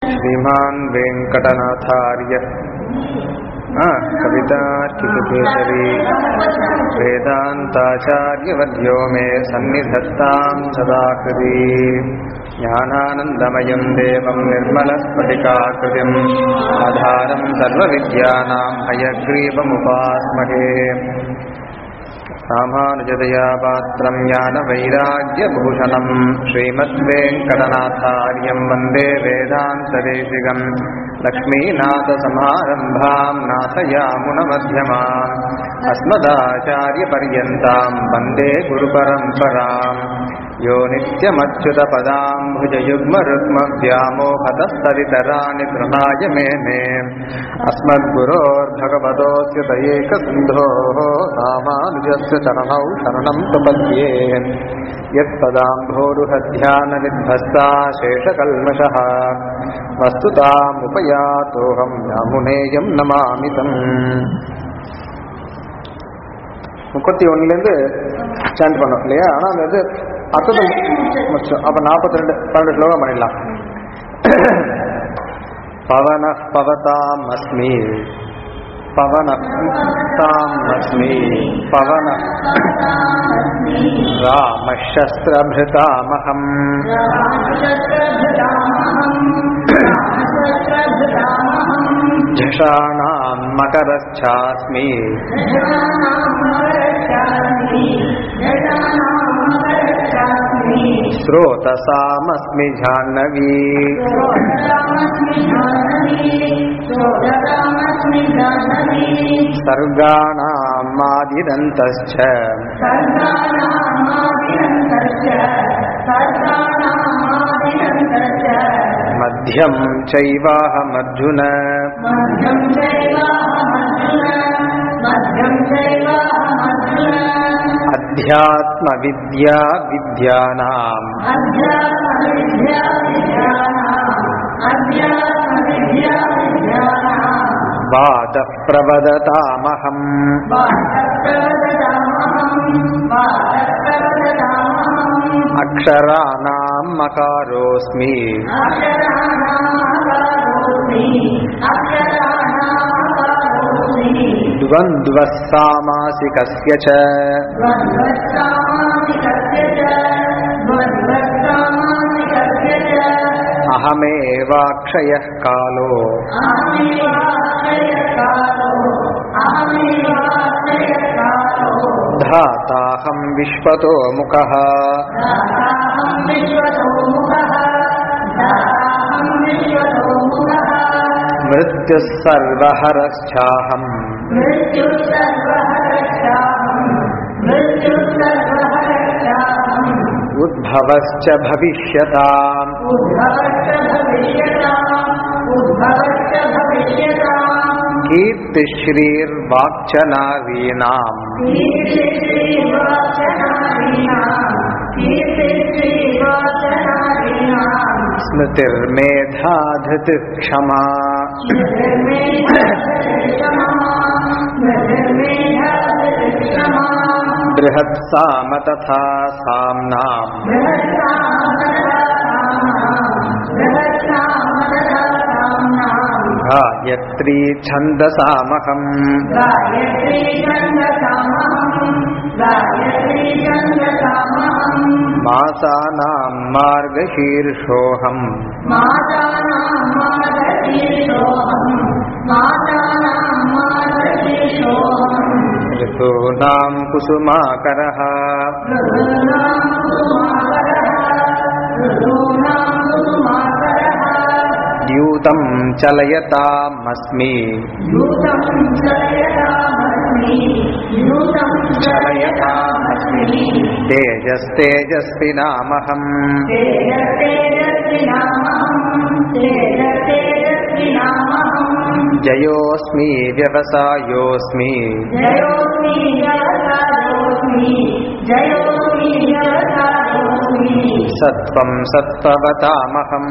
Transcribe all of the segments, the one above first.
श्रीमान् वेङ्कटनाथार्य कवितार्किकेसरी वेदान्ताचार्यवर्यो मे सन्निधत्तां सदाकृति ज्ञानानन्दमयं देवं निर्मलस्फटिकाकृतिम् आधारं सर्वविद्यानां हयग्रीवमुपास्महे रामानुजतया पात्रं ज्ञानवैराग्यभूषणं श्रीमद्वेङ्कटनाथार्यं वन्दे वेदान्तदेशिकम् लक्ष्मीनाथसमारम्भां नाथयामुनमध्यमाम् अस्मदाचार्यपर्यन्तां वन्दे गुरुपरम्पराम् यो नित्यमच्युतपदाम्भुजयुग्मरुग्मव्यामोहतस्तरितराणि तृणाय मेने अस्मद्गुरोर्भगवतोऽस्य दयेकसिन्धोः रामानुजस्य चरणौ शरणं प्रपद्ये यत्पदाम्भोरुहध्यानविध्वस्ता शेषकल्मषः वस्तुतामुपयातोऽहं यामुनेयं नमामि तम् முப்பத்தி ஒன்னுலேருந்து ஸ்டாண்ட் பண்ணோம் இல்லையா ஆனால் அந்த இது அர்த்தத்தை முடிச்சோம் அப்போ நாற்பத்தி ரெண்டு பன்னெண்டு ஸ்லோகம் பண்ணிடலாம் பவன பவதாம் அஸ்மி பவன தாம் அஸ்மி பவன ராமசஸ்திரபிருதாமகம் झषाणां मकरश्चास्मि स्रोतसामस्मि जाह्नवी सर्गाणामादिदन्तश्च मध्यं चैवाहमर्जुन अध्यात्मविद्या विद्यानाम् वादः प्रवदतामहम् अक्षराणां मकारोऽस्मि द्वन्द्वः सामासिकस्य च अहमेवाक्षयः कालो धाताहं विश्वतो मुखः मृत्युः सर्वहरश्चाहम् उद्भवश्च भविष्यताम् कीर्तिश्रीर्वाक्च नारीणाम् स्मृतिर्मेधा धृतिः क्षमा बृहत्साम तथा साम्नाम् गायत्री छन्दसामहम् मासानां मार्गशीर्षोऽहम् ऋतूनां कुसुमाकरः द्यूतं चलयतामस्मि चलयतामस्मि तेजस्तेजस्विनामहम् जयोऽस्मि व्यवसायोऽस्मि सत्त्वं सत्त्ववतामहम्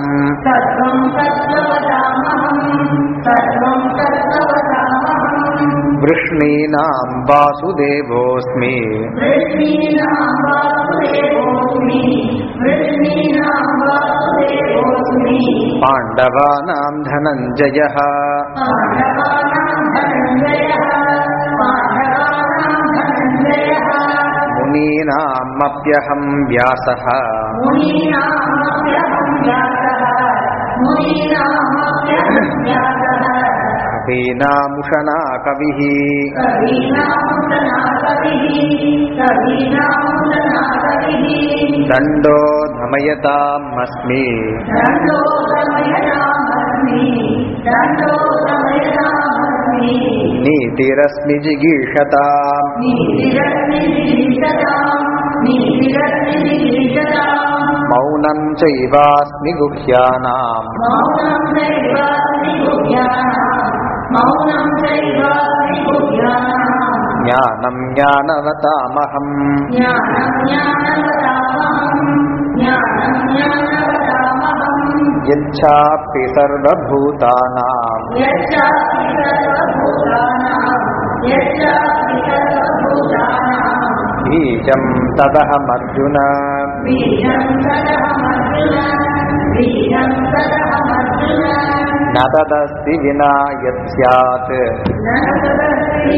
वृष्णीनां वासुदेवोऽस्मि वृष्णीनां वासुदेवोऽस्मि वृष्णीनां वासुदेवोऽस्मि पाण्डवानां धनञ्जयः पाण्डवानां धनञ्जयः पाण्डवानां धनञ्जयः मुनीनामप्यहं व्यासः मुनीनामप्यहं व्यासः मुनीनामप्यहं व्यासः कवीनामुषणा कविः कवीनामुशना कविः कवीनामुशना कविः दण्डो धमयतामस्मि दण्डो दमयतामस्मि दण्डो दमयतामस्मि नीतिरस्मि जिगीषताम् नीतिरस्मिजिगीषताम् नीतिरस्मिजिगीषताम् मौनं चैवास्मि गुह्यानाम् मौनं चैवास्मि गुह्यानाम् मौनं चैवास्मि गुह्यानाम् ज्ञानं ज्ञानवतामहम् ज्ञानं ज्ञानवतामहम् ज्ञानं ज्ञानवतामहम् यच्छापि सर्वभूतानाम् यच्चापि सर्वभूतानां यच्चापि सर्वभूतानां बीजं तदहमर्जुन बीजं तदहमर्जुन बीजं तदहमर्जुन न तदस्ति विना यत् स्यात् न तदस्ति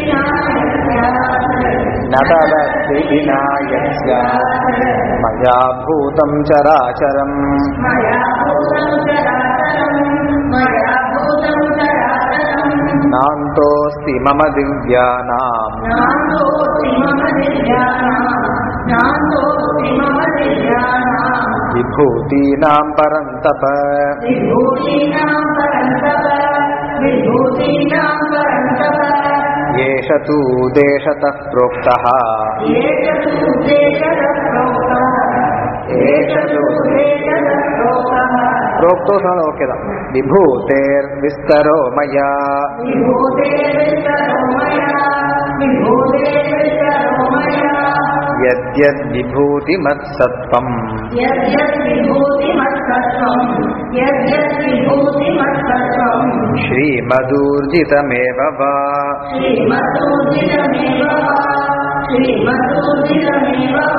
न तदस्ति विना यत् स्यात् मया भूतं चराचरम् मया भूतं चराचरं मया भूतं चराचरं नान्तोऽस्ति मम दिव्यानाम् नान्दोऽस्ति मम दिव्यानां नान्दोऽस्ति मम दिव्यानां विभूतीनां परन्तप विभूतीनां परन्तप विभूतीनां परन्तप एष तु देशतः प्रोक्तः एष तु देशतः प्रोक्तः एष तु देशतः प्रोक्तः प्रोक्तो साल ओके தான் विभूतेर्विस्तरो मया विभूतेर्विस्तरो मया विभूतेर्विस्तरो मया यद्यद्विभूतिमत्सत्त्वम् यद्यत् विभूतिमत्सत्त्वम् यद्यत् विभूतिमत्सत्त्वम् श्रीमदूर्जितमेव वा श्रीमदूर्जितमेव वा श्रीमदूर्जितमेव वा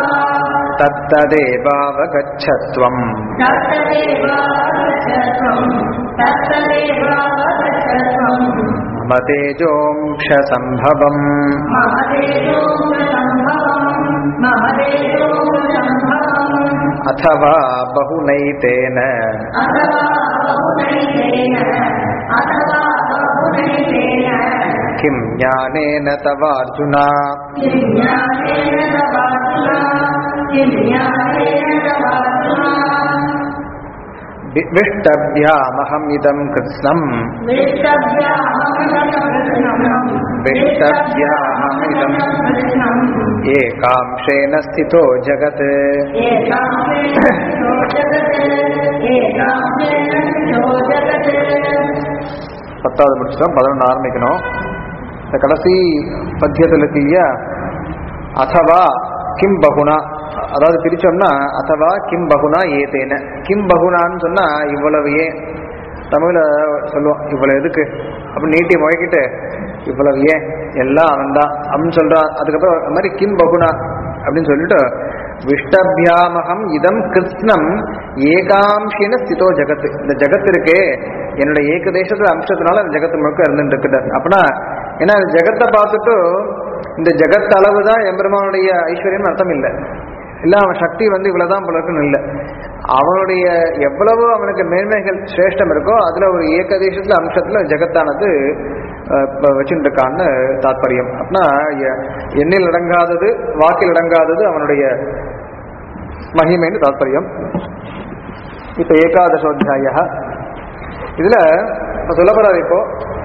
तत्तदेवावगच्छत्वम् तत्तदेवावगच्छत्वम् तत्तदेवावगच्छत्वम् मम तेजोंक्षसम्भवम् महदेशोऽसम्भवम् महदेशोऽसम्भवम् अथवा बहुनैतेन अथवा बहुनैतेन अथवा बहुनैतेन किं ज्ञानेन तवार्जुन किं ज्ञानेन तवार्जुना किं ज्ञानेन तवार्जुना वि- विष्टभ्यामहमिदं कृत्स्नम् वेष्टभ्याममिदं कृष्णम् वेष्टभ्याममिदम् कृष्णम् एकांशेन स्थितो जगत् एकांशेन स्थितो जगत् एकांशेन स्थितो जगत् பத்தாவது முடிச்சிட்டோம் பதினொன்று ஆரம்பிக்கணும் இந்த கடைசி பத்தியத்தில் இருக்கு இல்லையா அதவா கிம் பகுனா அதாவது பிரிச்சோம்னா அதவா கிம் பகுனா ஏதேன கிம் பகுனான்னு சொன்னா இவ்வளவு ஏன் தமிழ்ல சொல்லுவோம் இவ்வளவு எதுக்கு அப்படின்னு நீட்டி முழக்கிட்டு இவ்வளவு ஏன் எல்லாம் அவன் தான் அப்படின்னு சொல்றான் அதுக்கப்புறம் அது மாதிரி கிம் பகுனா அப்படின்னு சொல்லிட்டு விஷ்டபியாமகம் இதம் கிருஷ்ணம் ஏகாம்ஷின ஸ்திதோ ஜகத் இந்த ஜகத் இருக்கே என்னோட ஏகதேசத்துல அம்சத்தினால அந்த ஜகத்து முழுக்க இருந்துட்டு இருக்குது அப்படின்னா ஏன்னா இந்த ஜெகத்தை பார்த்துட்டு இந்த ஜெகத் அளவு தான் எம்பெருமானுடைய ஐஸ்வர்யம் அர்த்தம் இல்லை இல்லை அவன் சக்தி வந்து இவ்வளவுதான் போல இருக்குன்னு இல்லை அவனுடைய எவ்வளவு அவனுக்கு மேன்மைகள் சிரேஷ்டம் இருக்கோ அதுல ஒரு ஏகதேசத்துல அம்சத்துல ஜெகத்தானது அஹ், இப்ப வச்சுட்டு இருக்கான்னு தாத்பரியம் அப்படின்னா எ- எண்ணில் அடங்காதது வாக்கில் அடங்காதது அவனுடைய மகிமைன்னு தாத்பரியம் இப்ப ஏகாதசோத்தியாய இதுல இப்ப சொல்ல போறாரு இப்போ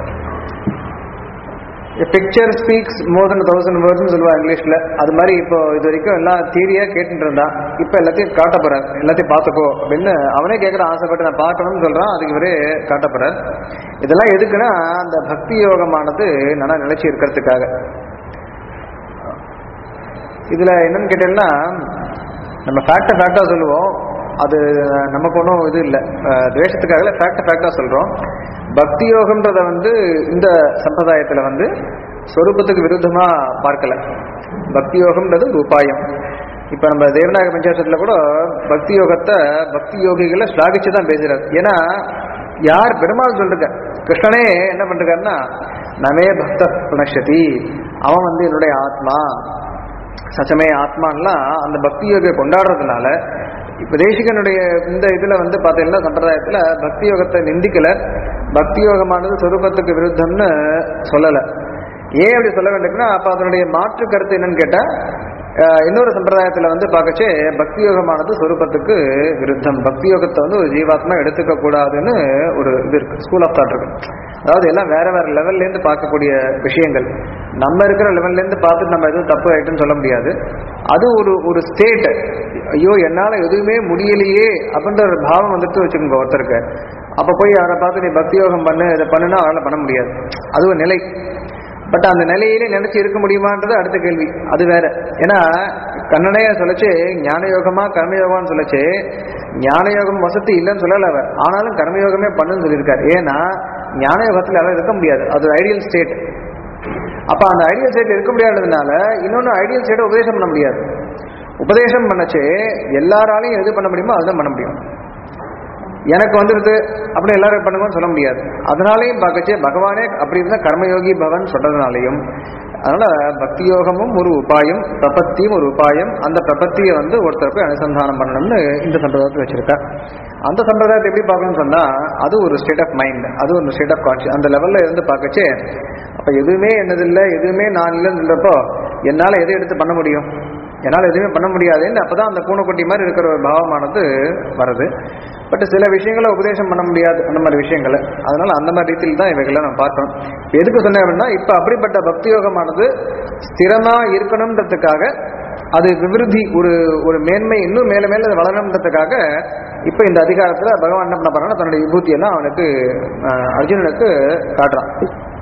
picture speaks more than thousand words சொல்லுவா இங்கிலீஷ்ல அது மாதிரி இப்போ இது வரைக்கும் எல்லாம் தியரியா கேட்டுட்டு இருந்தான் இப்போ எல்லாத்தையும் காட்ட போறார் எல்லாத்தையும் பார்த்துக்கோ அப்படின்னு அவனே கேட்கறான் ஆசைப்பட்டு நான் பார்க்கணும்னு சொல்றான் அதுக்கு இவரே காட்ட போறார் இதெல்லாம் எதுக்குன்னா அந்த பக்தி யோகமானது நல்லா நிலைச்சி இருக்கிறதுக்காக இதுல என்னன்னு கேட்டீங்கன்னா நம்ம ஃபேக்டை ஃபேக்டா சொல்லுவோம் அது நமக்கு ஒன்றும் இது இல்லை துவேஷத்துக்காக இல்லை ஃபேக்டை ஃபேக்டா சொல்றோம் பக்தி யோகம்ன்றத வந்து இந்த சம்பிரதாயத்துல வந்து ஸ்வரூபத்துக்கு விருத்தமா பார்க்கல பக்தி யோகம்ன்றது ஒரு உபாயம் இப்ப நம்ம தேவநாயக பஞ்சாயத்துல கூட பக்தி யோகத்தை பக்தி யோகிகளை ஸ்லாகிச்சு தான் பேசுறாரு ஏன்னா யார் பெருமாள் சொல்லிருக்க கிருஷ்ணனே என்ன பண்றாருன்னா நமே பக்த புனஷதி அவன் வந்து என்னுடைய ஆத்மா சச்சமே ஆத்மான்லாம் அந்த பக்தி யோகை கொண்டாடுறதுனால இப்ப தேசிகனுடைய இந்த இதுல வந்து பார்த்தீங்கன்னா சம்பிரதாயத்துல பக்தி யோகத்தை நிந்திக்கல பக்தி யோகமானது சொரூபத்துக்கு விருத்தம்னு சொல்லல ஏன் அப்படி சொல்ல வேண்டும்னா அப்ப அதனுடைய மாற்று கருத்து என்னன்னு கேட்டா அஹ், இன்னொரு சம்பிரதாயத்துல வந்து பார்க்கச்சே பக்தி யோகமானது சொரூபத்துக்கு விருத்தம் பக்தி யோகத்தை வந்து ஒரு ஜீவாத்மா எடுத்துக்க கூடாதுன்னு ஒரு இது இருக்கு ஸ்கூல் ஆஃப் தாட் இருக்கு அதாவது எல்லாம் வேற வேற லெவல்ல இருந்து பார்க்கக்கூடிய விஷயங்கள் நம்ம இருக்கிற லெவல்ல இருந்து பார்த்துட்டு நம்ம எதுவும் தப்பு ரைட்டுன்னு சொல்ல முடியாது அது ஒரு ஒரு ஸ்டேட் ஐயோ என்னால எதுவுமே முடியலையே அப்படின்ற ஒரு பாவம் வந்துட்டு வச்சுக்கோங்க ஒருத்தருக்கு அப்ப போய் அவரை பார்த்து நீ பக்தி யோகம் பண்ணு இதை பண்ணுனா அவரால் பண்ண முடியாது அது ஒரு நிலை பட் அந்த நிலையிலே நினைச்சு இருக்க முடியுமான்றது அடுத்த கேள்வி அது வேற ஏன்னா கண்ணனே சொல்லச்சு ஞான யோகமா கர்மயோகம்னு சொல்லச்சு ஞான யோகம் வசதி இல்லைன்னு சொல்லல அவர் ஆனாலும் கர்மயோகமே பண்ணுன்னு சொல்லியிருக்காரு ஏன்னா ஞான யோகத்தில் யாரும் இருக்க முடியாது அது ஒரு ஐடியல் ஸ்டேட் அப்ப அந்த ஐடியல் ஸ்டேட் இருக்க முடியாததுனால இன்னொன்னு ஐடியல் ஸ்டேட்டை உபதேசம் பண்ண முடியாது உபதேசம் பண்ணச்சு எல்லாராலையும் எது பண்ண முடியுமோ அதுதான் பண்ண முடியும் எனக்கு வந்துருது அப்படி எல்லாரும் பண்ணுங்கன்னு சொல்ல முடியாது அதனாலையும் பார்க்கச்சே பகவானே அப்படி இருந்தா கர்மயோகி பவன் சொல்றதுனாலையும் அதனால பக்தி யோகமும் ஒரு உபாயம் பிரபத்தியும் ஒரு உபாயம் அந்த பிரபத்தியை வந்து ஒருத்தர் போய் அனுசந்தானம் பண்ணணும்னு இந்த சம்பிரதாயத்தை வச்சிருக்கா அந்த சம்பிரதாயத்தை எப்படி பார்க்கணும்னு சொன்னா அது ஒரு ஸ்டேட் ஆஃப் மைண்ட் அது ஒரு ஸ்டேட் ஆஃப் கான்சியஸ் அந்த லெவல்ல இருந்து பார்க்கச்சே அப்ப எதுவுமே என்னதில்லை எதுவுமே நான் இல்லைன்னு சொல்றப்போ என்னால எதை எடுத்து பண்ண முடியும் என்னால் எதுவுமே பண்ண முடியாதுன்னு அப்பதான் அந்த பூனைக்குட்டி மாதிரி இருக்கிற ஒரு பாவமானது வருது பட் சில விஷயங்களை உபதேசம் பண்ண முடியாது அந்த மாதிரி விஷயங்களை அதனால அந்த மாதிரி ரீதியில் தான் இவைகளை நம்ம பார்க்கணும் இப்ப எதுக்கு சொன்னேன் அப்படின்னா இப்ப அப்படிப்பட்ட பக்தி யோகமானது ஸ்திரமா இருக்கணுன்றதுக்காக அது விவிருத்தி ஒரு ஒரு மேன்மை இன்னும் மேல மேல அது வளரணுன்றதுக்காக இப்ப இந்த அதிகாரத்துல பகவான் என்ன பண்ண போறான்னா தன்னுடைய விபூதியெல்லாம் அவனுக்கு அஹ், அர்ஜுனனுக்கு காட்டுறான்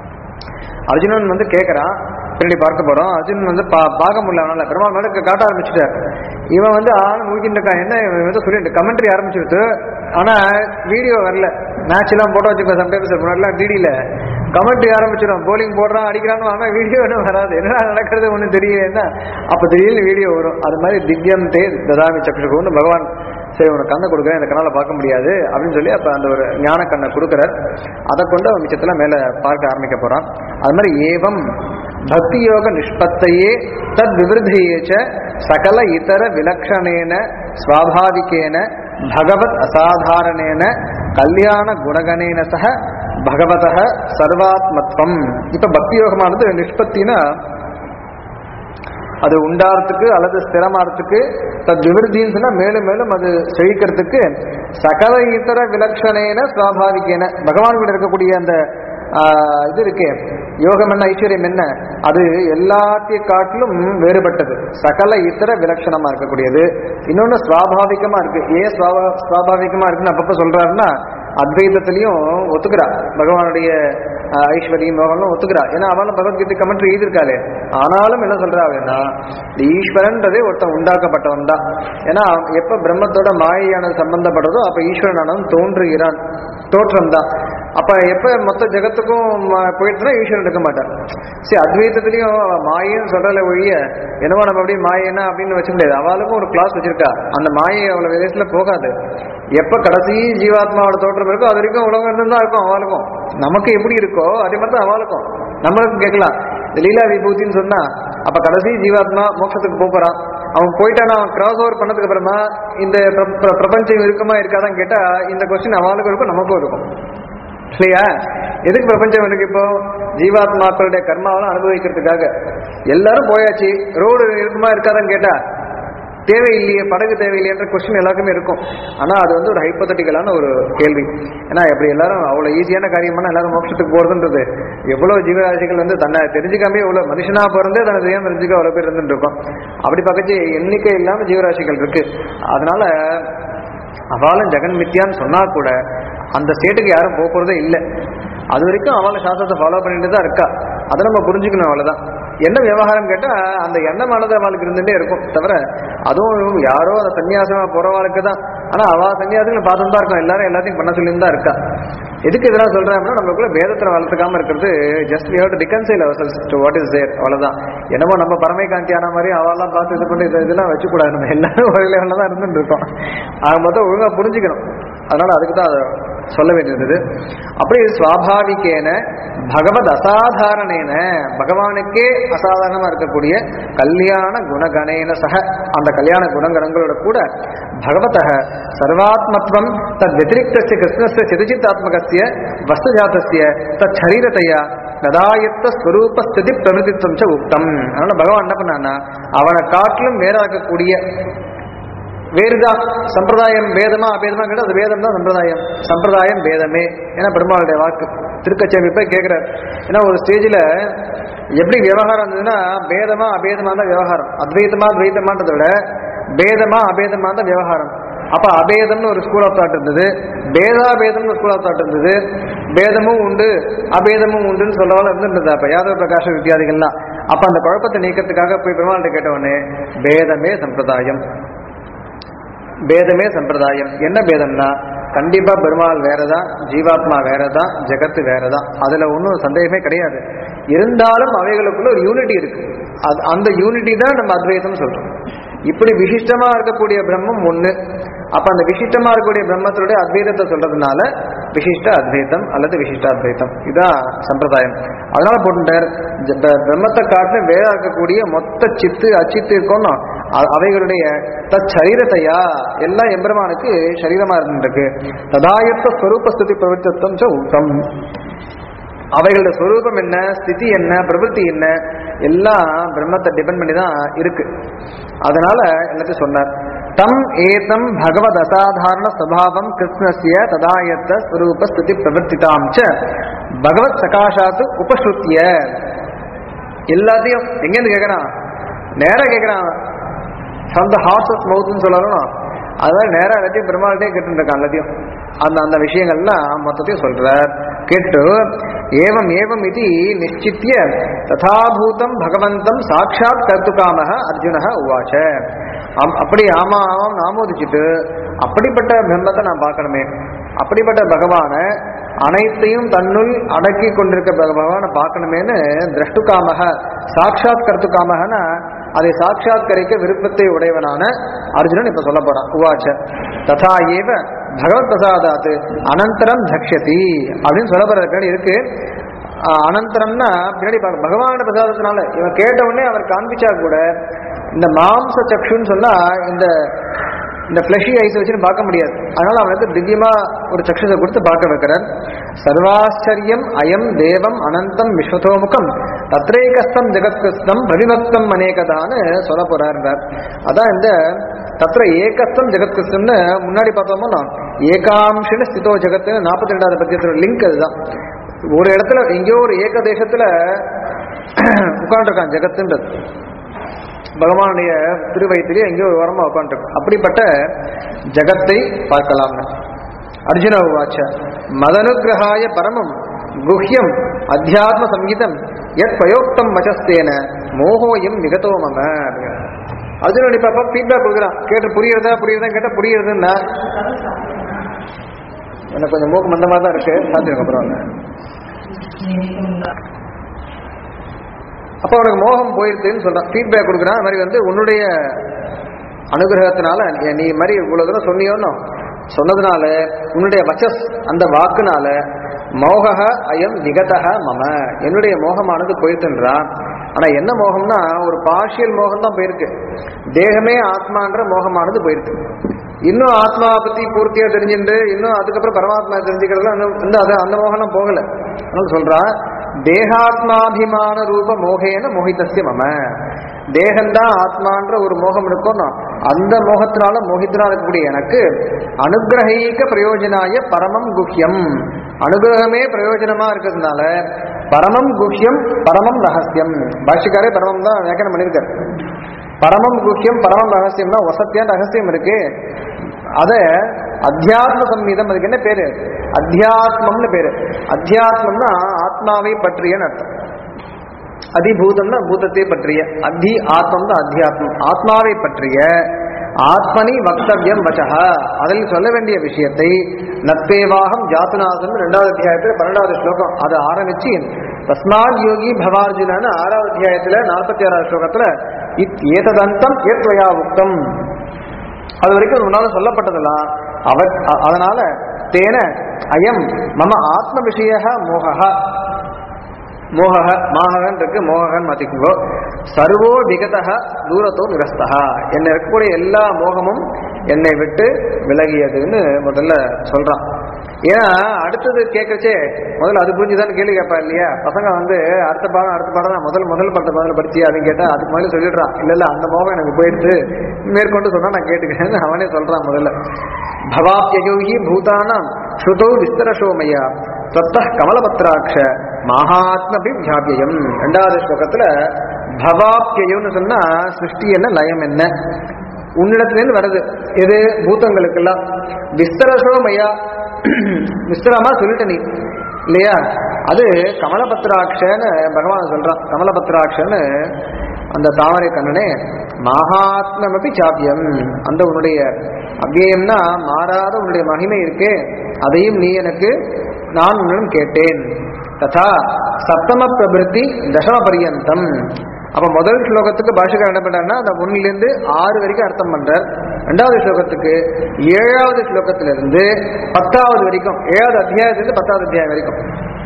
அர்ஜுனன் வந்து கேட்கறான் பின்னாடி பார்க்க போறோம் அர்ஜுனன் வந்து பா பார்க்க முடியல அவனால பெருமாள் மேல காட்ட ஆரம்பிச்சுட்டார் இவன் வந்து ஆள் முழுக்கிட்டு இருக்கான் என்ன இவன் வந்து சொல்லிட்டு கமெண்ட்ரி ஆரம்பிச்சிருத்து ஆனா வீடியோ வரல மேட்ச் எல்லாம் போட்டோ வச்சுக்கோ சம்டைம்ஸ் முன்னாடிலாம் டிடியில கமெண்ட்ரி ஆரம்பிச்சிடும் போலிங் போடுறான் அடிக்கிறான்னு ஆனா வீடியோ என்ன வராது என்ன நடக்கிறது ஒன்றும் தெரியலன்னா அப்ப திடீர்னு வீடியோ வரும் அது மாதிரி திவ்யம் தே ததாமி சக்ஷுகுன்னு பகவான் சரி உனக்கு கண்ணை கொடுக்குறேன் இந்த கண்ணால பார்க்க முடியாது அப்படின்னு சொல்லி அப்ப அந்த ஒரு ஞான கண்ணை கொடுக்குறார் அதை கொண்டு அவன் மிச்சத்துல மேல பார்க்க ஆரம்பிக்க போறான் அது மாதிரி ஏவம் பக்தி யோக நிஷ்பத்தையே தத் விவருத்தையேச்ச சகல இதர விலக்ஷணேன ஸ்வாபாவிகேன பகவத் அசாதாரணேன கல்யாண குணகணேன சக பகவத சர்வாத்மத்வம் இப்ப பக்தி யோகமானது நிஷ்பத்தினா அது உண்டாறதுக்கு அல்லது ஸ்திரமாறதுக்கு தத் விவருத்தின்னு சொன்னா மேலும் மேலும் அது செழிக்கிறதுக்கு சகல இதர விலக்ஷணேன சுவாபாவிகேன பகவான் கூட இருக்கக்கூடிய அந்த ஆஹ், இது இருக்கே யோகம் என்ன ஐஸ்வர்யம் என்ன அது எல்லாத்தையும் காட்டிலும் வேறுபட்டது சகல இதர விலட்சணமா இருக்கக்கூடியது இன்னொன்னு சுவாபாவிகமா இருக்கு ஏன் சுவாபா சுவாபாவிகமா இருக்குன்னு அப்பப்ப சொல்றாருன்னா அத்வைதத்திலையும் ஒத்துக்கிறா பகவானுடைய ஆஹ், ஐஸ்வர்யம் யோகம்லாம் ஒத்துக்கிறா ஏன்னா அவளும் பகவத்கீதை கமெண்ட்ரி எழுதியிருக்காளே ஆனாலும் என்ன சொல்றாங்கன்னா இந்த ஈஸ்வரன்றதே ஒருத்தன் உண்டாக்கப்பட்டவன் தான் ஏன்னா எப்ப பிரம்மத்தோட மாயையானது சம்பந்தப்படுறதோ அப்ப ஈஸ்வரனானவன் தோன்றுகிறான் தோற்றம் தான் அப்ப எப்ப மொத்த ஜெகத்துக்கும் ம- போயிட்டுனா ஈஸ்வரன் இருக்க மாட்டான் சரி அத்வைத்தத்திலையும் அவ மாயைன்னு சொல்றல ஒழிய என்னவோ நம்ம அப்படியே மாயைன்னா அப்படின்னு வச்சுக்க முடியாது அவளுக்கும் ஒரு கிளாஸ் வச்சிருக்கா அந்த மாயை அவ்வளவு விதத்துல போகாது எப்ப கடைசி ஜீவாத்மாவோட தோற்றம் இருக்கோ அது வரைக்கும் உலகம் இருந்து தான் இருக்கும் அவளுக்கும் நமக்கு எப்படி இருக்கோ அதே மாதிரி தான் அவளுக்கும் நம்மளுக்கும் கேட்கலாம் இந்த லீலா விபூதின்னு சொன்னா அப்ப கடைசி ஜீவாத்மா மோட்சத்துக்கு போப் போறான் அவன் போயிட்டானா அவன் கிராஸ் ஓவர் பண்ணதுக்கு அப்புறமா இந்த பிர- பிர- பிரபஞ்சம் இருக்குமா இருக்காதான்னு கேட்டா இந்த கொஸ்டின் அவளுக்கும் இருக்கும் நமக்கும் இருக்கும் இல்லையா எதுக்கு பிரபஞ்சம் இருக்கு இப்போ ஜீவாத்மாக்களுடைய கர்மாவெல்லாம் அனுபவிக்கிறதுக்காக எல்லாரும் போயாச்சு ரோடு இருக்குமா இருக்காதான்னு கேட்டா தேவையில்லையே படகு தேவையில்லையன்ற கொஸ்டின் எல்லாருக்குமே இருக்கும் ஆனா அது வந்து ஒரு ஹைப்போதட்டிக்கலான ஒரு கேள்வி ஏன்னா எப்படி எல்லாரும் அவ்வளவு ஈஸியான காரியமான எல்லாரும் மோட்சத்துக்கு போறதுன்றது எவ்வளவு ஜீவராசிகள் வந்து தன்னை தெரிஞ்சுக்காமே எவ்வளவு மனுஷனா பிறந்தே தன்னை தெரியாம தெரிஞ்சுக்க அவ்வளவு பேர் இருந்துட்டு இருக்கோம் அப்படி பக்கத்து எண்ணிக்கை இல்லாம ஜீவராசிகள் இருக்கு அதனால அவளும் ஜெகன் மித்யான்னு சொன்னா கூட அந்த ஸ்டேட்டுக்கு யாரும் போக போறதே இல்லை அது வரைக்கும் அவளை சாஸ்திரத்தை ஃபாலோ பண்ணிட்டு தான் இருக்கா அதை நம்ம புரிஞ்சுக்கணும் அவ்வளவுதான் என்ன விவகாரம் கேட்டா அந்த எண்ணமானது அவளுக்கு இருந்துட்டே இருக்கும் தவிர அதுவும் யாரோ அந்த சன்னியாசமா போறவாளுக்கு தான் ஆனா அவ சன்னியாசிகளை பார்த்துட்டு தான் இருக்கோம் எல்லாரும் எல்லாத்தையும் பண்ண சொல்லி தான் இருக்கா எதுக்கு இதெல்லாம் சொல்றேன் அப்படின்னா நமக்குள்ள வேதத்துல வளர்த்துக்காம இருக்கிறது just we have to reconcile our to what is there அவ்வளவுதான் என்னமோ நம்ம பரமை காந்தி ஆன மாதிரி அவெல்லாம் பார்த்து இது பண்ணி இது- இதெல்லாம் வச்சுக்கூடாது நம்ம எல்லாரும் ஒரே லெவலில் தான் இருந்துட்டு இருக்கோம் ஆக மொத்தம் ஒழுங்கா புரிஞ்சுக்கணும் அதனால அதுக்கு தான் அதை சொல்ல வேண்டியது அப்படி சுவாபாவிகேன பகவத் அசாதாரணேன பகவானுக்கே அசாதாரணமா இருக்கக்கூடிய கல்யாண குணகணேன சக அந்த கல்யாண குணகணங்களோட கூட பகவத சர்வாத்மத்வம் தத் வத்திரிக்தஸ்ய கிருஷ்ணஸ்ய சிதச்சித்தாத்மகஸ்ய வஸ்துஜாதஸ்ய தத் சரீரத்தையா நதாயத்த ஸ்வரூப ஸ்திதி பிரவருத்தித்வம் ச உக்தம் அதனால பகவான் என்ன பண்ணான்னா அவனை காட்டிலும் வேறாக்கக்கூடிய வேறுதான் சம்பிரதாயம் வேதமா அபேதமா கேட்டா அது வேதம் தான் சம்பிரதாயம் சம்பிரதாயம் வேதமே ஏன்னா பெருமாளுடைய வாக்கு திருக்கச்சேமி போய் கேட்கிறார் ஏன்னா ஒரு ஸ்டேஜில் எப்படி விவகாரம் இருந்ததுன்னா வேதமா அபேதமா தான் விவகாரம் அத்வைதமா துவைத்தமான்றதை விட பேதமா அபேதமா தான் விவகாரம் அப்ப அபேதம்னு ஒரு ஸ்கூல் ஆஃப் தாட் இருந்தது பேதாபேதம்னு ஒரு ஸ்கூல் ஆஃப் தாட் இருந்தது பேதமும் உண்டு அபேதமும் உண்டுன்னு சொல்லவால இருந்துருந்தது அப்ப யாதவ பிரகாஷ வித்தியாதிகள்லாம் அப்ப அந்த குழப்பத்தை நீக்கிறதுக்காக போய் பெருமாள்கிட்ட கேட்டவொடனே பேதமே சம்பிரதாயம் பேதமே சம்பிரதாயம் என்ன பேதம்னா கண்டிப்பா பெருமாள் வேறதான் ஜீவாத்மா வேறதான் ஜெகத்து வேறதான் அதுல ஒன்றும் சந்தேகமே கிடையாது இருந்தாலும் அவைகளுக்குள்ள ஒரு யூனிட்டி இருக்கு அது அந்த யூனிட்டி தான் நம்ம அத்வைதம் சொல்றோம் இப்படி விசிஷ்டமா இருக்கக்கூடிய பிரம்மம் ஒண்ணு அப்ப அந்த விசிஷ்டமா இருக்கக்கூடிய பிரம்மத்தினுடைய அத்வைதத்தை சொல்றதுனால விசிஷ்ட அத்வைத்தம் அல்லது விசிஷ்ட அத்வைத்தம் இதான் சம்பிரதாயம் அதனால போட்டுட்டார் ஜ- ப- பிரம்மத்தை காட்டு வேற இருக்கக்கூடிய மொத்த சித்து அச்சித்து இருக்கோம்னா அ- அவைகளுடைய தத் சரீரத்தையா எல்லாம் எம்பெருமானுக்கு சரீரமா இருந்துருக்கு ததாயத்த ஸ்வரூப ஸ்துதி பிரவருத்தம் ச உத்தம் அவைகளோட ஸ்வரூபம் என்ன ஸ்திதி என்ன பிரவൃத்தி என்ன எல்லாம் பிரம்மத்தை டிபெண்ட் பண்ணி தான் இருக்கு அதனால எல்லாத்தையும் சொன்னார் தம் ஏதம் பகவத் அசாதாரண சுவாவம் கிருஷ்ணஸ்ய ததாயத்த ஸ்வரூப ஸ்துதி பிரவர்த்திதாம் ச பகவத் சகாஷாத்து உபஸ்ருத்திய எல்லாத்தையும் எங்கேருந்து கேட்கறான் நேரா கேட்கறான் ஃப்ரம் த ஹார்ஸ் ஆஃப் மவுத்னு சொல்லணும் அதான் நேரா எல்லாத்தையும் பெருமாள்கிட்டே கேட்டு இருக்கான் எல்லாத்தையும் அந்த அந்த விஷயங்கள்லாம் மொத்தத்தையும் சொல்றார் கேட்டு ஏவம் ஏவம் இது நிச்சித்திய ததாபூதம் பகவந்தம் சாட்சாத் கர்த்துகாமக அர்ஜுனக உவாச்ச அம்- அப்படி ஆமா ஆமாம் ஆமோதிச்சுட்டு அப்படிப்பட்ட பிரம்மத்தை நான் பார்க்கணுமே அப்படிப்பட்ட பகவானை அனைத்தையும் தன்னுள் அடக்கி கொண்டிருக்க பகவானை பார்க்கணுமேன்னு திரஷ்டுகாமக சாட்சாத் கர்த்துகாமகனா அதை சாட்சாத்கரிக்க விருப்பத்தை உடையவனான அர்ஜுனன் இப்ப சொல்ல போறான் உவாச்ச ததா ஏவ பகவத் பிரசாதாத் அனந்தரம் தக்ஷதி அப்படின்னு சொல்ல போற பின்னாடி இருக்கு ஆஹ் அனந்தரம்னா பின்னாடி பாக்க- பகவானோட பிரசாதத்தினால இவன் கேட்ட உடனே அவர் காண்பிச்சா கூட இந்த மாம்ச சக்ஷுன்னு சொன்னா இந்த இந்த ஃபிளஷி ஐஸ் வச்சுன்னு பார்க்க முடியாது அதனால அவனுக்கு திவ்யமா ஒரு சக்ஷுதை கொடுத்து பார்க்க வைக்கிறார் சர்வாச்சரியம் அயம் தேவம் அனந்தம் விஸ்வதோமுகம் தத்ரேகஸ்தம் ஜெகத்கிருஷ்ணம் பவிபக்தம் அநேகதான்னு சொல்ல போறாருன்றார் அதான் இந்த தத்ர ஏகஸ்தம் ஜெகத்கிருஷ்ணம்னு முன்னாடி பார்த்தோம்னா ஏகாம்ஷன்னு ஸ்திதோ ஜெகத்துன்னு நாற்பத்தி ரெண்டாவது பத்தியத்தோட லிங்க் அதுதான் ஒரு இடத்துல எங்கேயோ ஒரு ஏக தேசத்துல உட்காந்துருக்கான் ஜெகத்துன்றது பகவானுடைய திருவயிற்றிலே எங்கேயோ ஒரு ஓரமா உட்காந்துருக்கு அப்படிப்பட்ட ஜகத்தை பார்க்கலாம் அர்ஜுன உவாச்ச மதனுகிரகாய பரமம் குஹ்யம் அத்தியாத்ம சங்கீதம் எத் பிரயோக்தம் வச்சஸ்தேன மோகோயம் நிகதோ மம அப்படிங்கிறார். அர்ஜுனன் இப்ப அப்ப ஃபீட்பேக் கொடுக்குறான் கேட்டு புரியுறதா புரியுறதா கேட்டா புரியுறதுன்னா எனக்கு கொஞ்சம் மூக்கு மந்தமா தான் இருக்கு சாத்தியம் அப்புறம் அப்போ அவனுக்கு மோகம் போயிருதுன்னு சொல்றான் ஃபீட்பேக் கொடுக்குறான் அது மாதிரி வந்து உன்னுடைய அனுகிரகத்தினால நீ- நீ மாதிரி இவ்வளவு தூரம் சொன்னியோன்னு சொன்னதுனால உன்னுடைய வச்சஸ் அந்த வாக்குனால மோகக அயம் நிகதக மம என்னுடைய மோகமானது போயிருத்துன்றான் ஆனா என்ன மோகம்னா ஒரு பார்ஷியல் மோகம் தான் போயிருக்கு தேகமே ஆத்மான்ற மோகமானது போயிருக்கு இன்னும் ஆத்மாவை பத்தி பூர்த்தியா தெரிஞ்சுட்டு இன்னும் அதுக்கப்புறம் பரமாத்மா தெரிஞ்சுக்கிறதுல அந்த அந்த- அது அந்த மோகனம் போகல அதனால சொல்றான் தேகாத்மாபிமான ரூப மோகேன மோகிதஸ்ய மம தேகம்தான் ஆத்மான்ற ஒரு மோகம் இருக்கும்னா அந்த மோகத்தினால மோகித்தனா இருக்கக்கூடிய எனக்கு அனுகிரகீக பிரயோஜனாய பரமம் குஹ்யம் அனுகிரகமே பிரயோஜனமா இருக்கிறதுனால பரமம் குஹ்யம் பரமம் ரகசியம் பாஷிக்காரே பரமம் தான் வியாக்கியானம் பண்ணியிருக்காரு பரமம் குஹ்யம் பரமம் ரகசியம்னா வசத்தியான ரகசியம் இருக்கு அத அத்தியாத்ம சம்ஹீதம் அதுக்கு என்ன பேரு அத்தியாத்மம்னு பேரு அத்தியாத்மம்னா ஆத்மாவை பற்றியன்னு அர்த்தம் அதிபூதம்னா பூதத்தை பற்றிய அத்தி ஆத்மம் தான் அத்தியாத்மம் ஆத்மாவை பற்றிய ஆத்மனி வக்தவ்யம் வச்சக அதில் சொல்ல வேண்டிய விஷயத்தை நத்தேவாகம் ஜாத்துநாதன் ரெண்டாவது அத்தியாயத்தில் பன்னெண்டாவது ஸ்லோகம் அதை ஆரம்பிச்சு தஸ்மாத் யோகி பவார்ஜுனன்னு ஆறாவது அத்தியாயத்துல நாற்பத்தி ஆறாவது ஸ்லோகத்துல இத் ஏததந்தம் ஏத்வயா உக்தம் அது வரைக்கும் முன்னால சொல்லப்பட்டதெல்லாம் அவ அ- அதனால தேன அயம் மம ஆத்ம விஷய மோகः மோகக மாககன் இருக்கு மோககன் மாத்திக்குங்கோ சர்வோ விகதக தூரத்தோ நிரஸ்தகா என்னை இருக்கக்கூடிய எல்லா மோகமும் என்னை விட்டு விலகியதுன்னு முதல்ல சொல்றான் ஏன்னா அடுத்தது கேட்கச்சே முதல்ல அது புரிஞ்சுதான் கேள்வி கேட்பா இல்லையா பசங்க வந்து அடுத்த பாடம் அடுத்த பாடம் தான் முதல் முதல் பட்ட முதல்ல படிச்சு அப்படின்னு கேட்டா அதுக்கு முதல்ல சொல்லிடுறான் இல்ல இல்ல அந்த மோகம் எனக்கு போயிடுது மேற்கொண்டு சொன்னா நான் கேட்டுக்கிறேன்னு அவனே சொல்றான் முதல்ல பவாப்யயோகி பூதானாம் ஸ்ருதோ விஸ்தரசோமயா தொத்த கமலபத்ராட்ச மகாத்மபி வியாபியம் ரெண்டாவது ஸ்லோகத்துல பவாப்யயம்னு சொன்னா சிருஷ்டி என்ன லயம் என்ன உன்னிடத்துலேருந்து வருது எது பூதங்களுக்கெல்லாம் விஸ்தரசோமயா விஸ்தரமா சொல்லிட்ட நீ இல்லையா அது கமலபத்ராட்சன்னு பகவான் சொல்றான் கமலபத்ராட்சன்னு அந்த தாமரை கண்ணனே மகாத்மபி சாப்பியம் அந்த உன்னுடைய அவ்வியம்னா மாறாத உன்னுடைய மகிமை இருக்கே அதையும் நீ எனக்கு நான் உன்னிடம் கேட்டேன் ததா சப்தம பிரபிருத்தி தசம பரியந்தம் அப்ப முதல் ஸ்லோகத்துக்கு பாஷகர் என்ன பண்றாருன்னா அந்த ஒன்னிலிருந்து ஆறு வரைக்கும் அர்த்தம் பண்றார் ரெண்டாவது ஸ்லோகத்துக்கு ஏழாவது ஸ்லோகத்திலிருந்து பத்தாவது வரைக்கும் ஏழாவது அத்தியாயத்திலிருந்து பத்தாவது அத்தியாயம் வரைக்கும்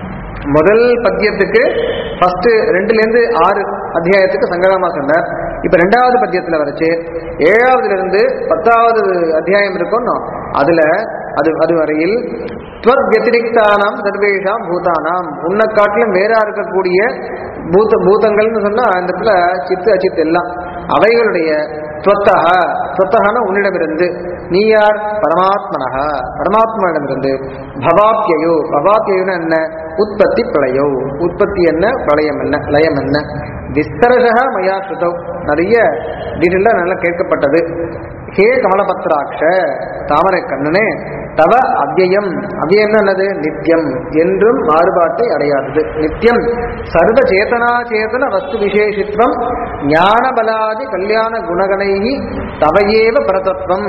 முதல் பத்தியத்துக்கு ஃபர்ஸ்ட் ரெண்டுல இருந்து ஆறு அத்தியாயத்துக்கு சங்கரமா சொன்னார் இப்ப ரெண்டாவது பத்தியத்துல வரைச்சு ஏழாவதுல இருந்து பத்தாவது அத்தியாயம் இருக்கும்னு அதுல அது அது வரையில் துவத் வத்திரிக்தானாம் சர்வேஷாம் பூதானாம் உன்னை காட்டிலும் வேறா இருக்கக்கூடிய பூத பூதங்கள்னு சொன்னா அந்த இடத்துல சித்து அச்சித்து எல்லாம் அவைகளுடைய துவத்தக துவத்தகன உன்னிடமிருந்து நீ யார் பரமாத்மனக பரமாத்மனிடமிருந்து பவாப்யயோ பவாப்யயோன்னு என்ன உற்பத்தி பிரளயோ உற்பத்தி என்ன பிரளயம் என்ன லயம் என்ன விஸ்தரசக மயா ஸ்ருதோ நிறைய டீட்டெயிலாக நல்லா கேட்கப்பட்டது ஹே கமலபத்ராட்ச தாமரை கண்ணனே தவ அவ்யயம் அவ்யயம் என்னது நித்தியம் என்றும் மாறுபாட்டை அடையாதது நித்தியம் சர்வ சேதனா சேதன வஸ்து விசேஷித்வம் ஞான பலாதி கல்யாண குணகணைகி தவையேவ பரதத்துவம்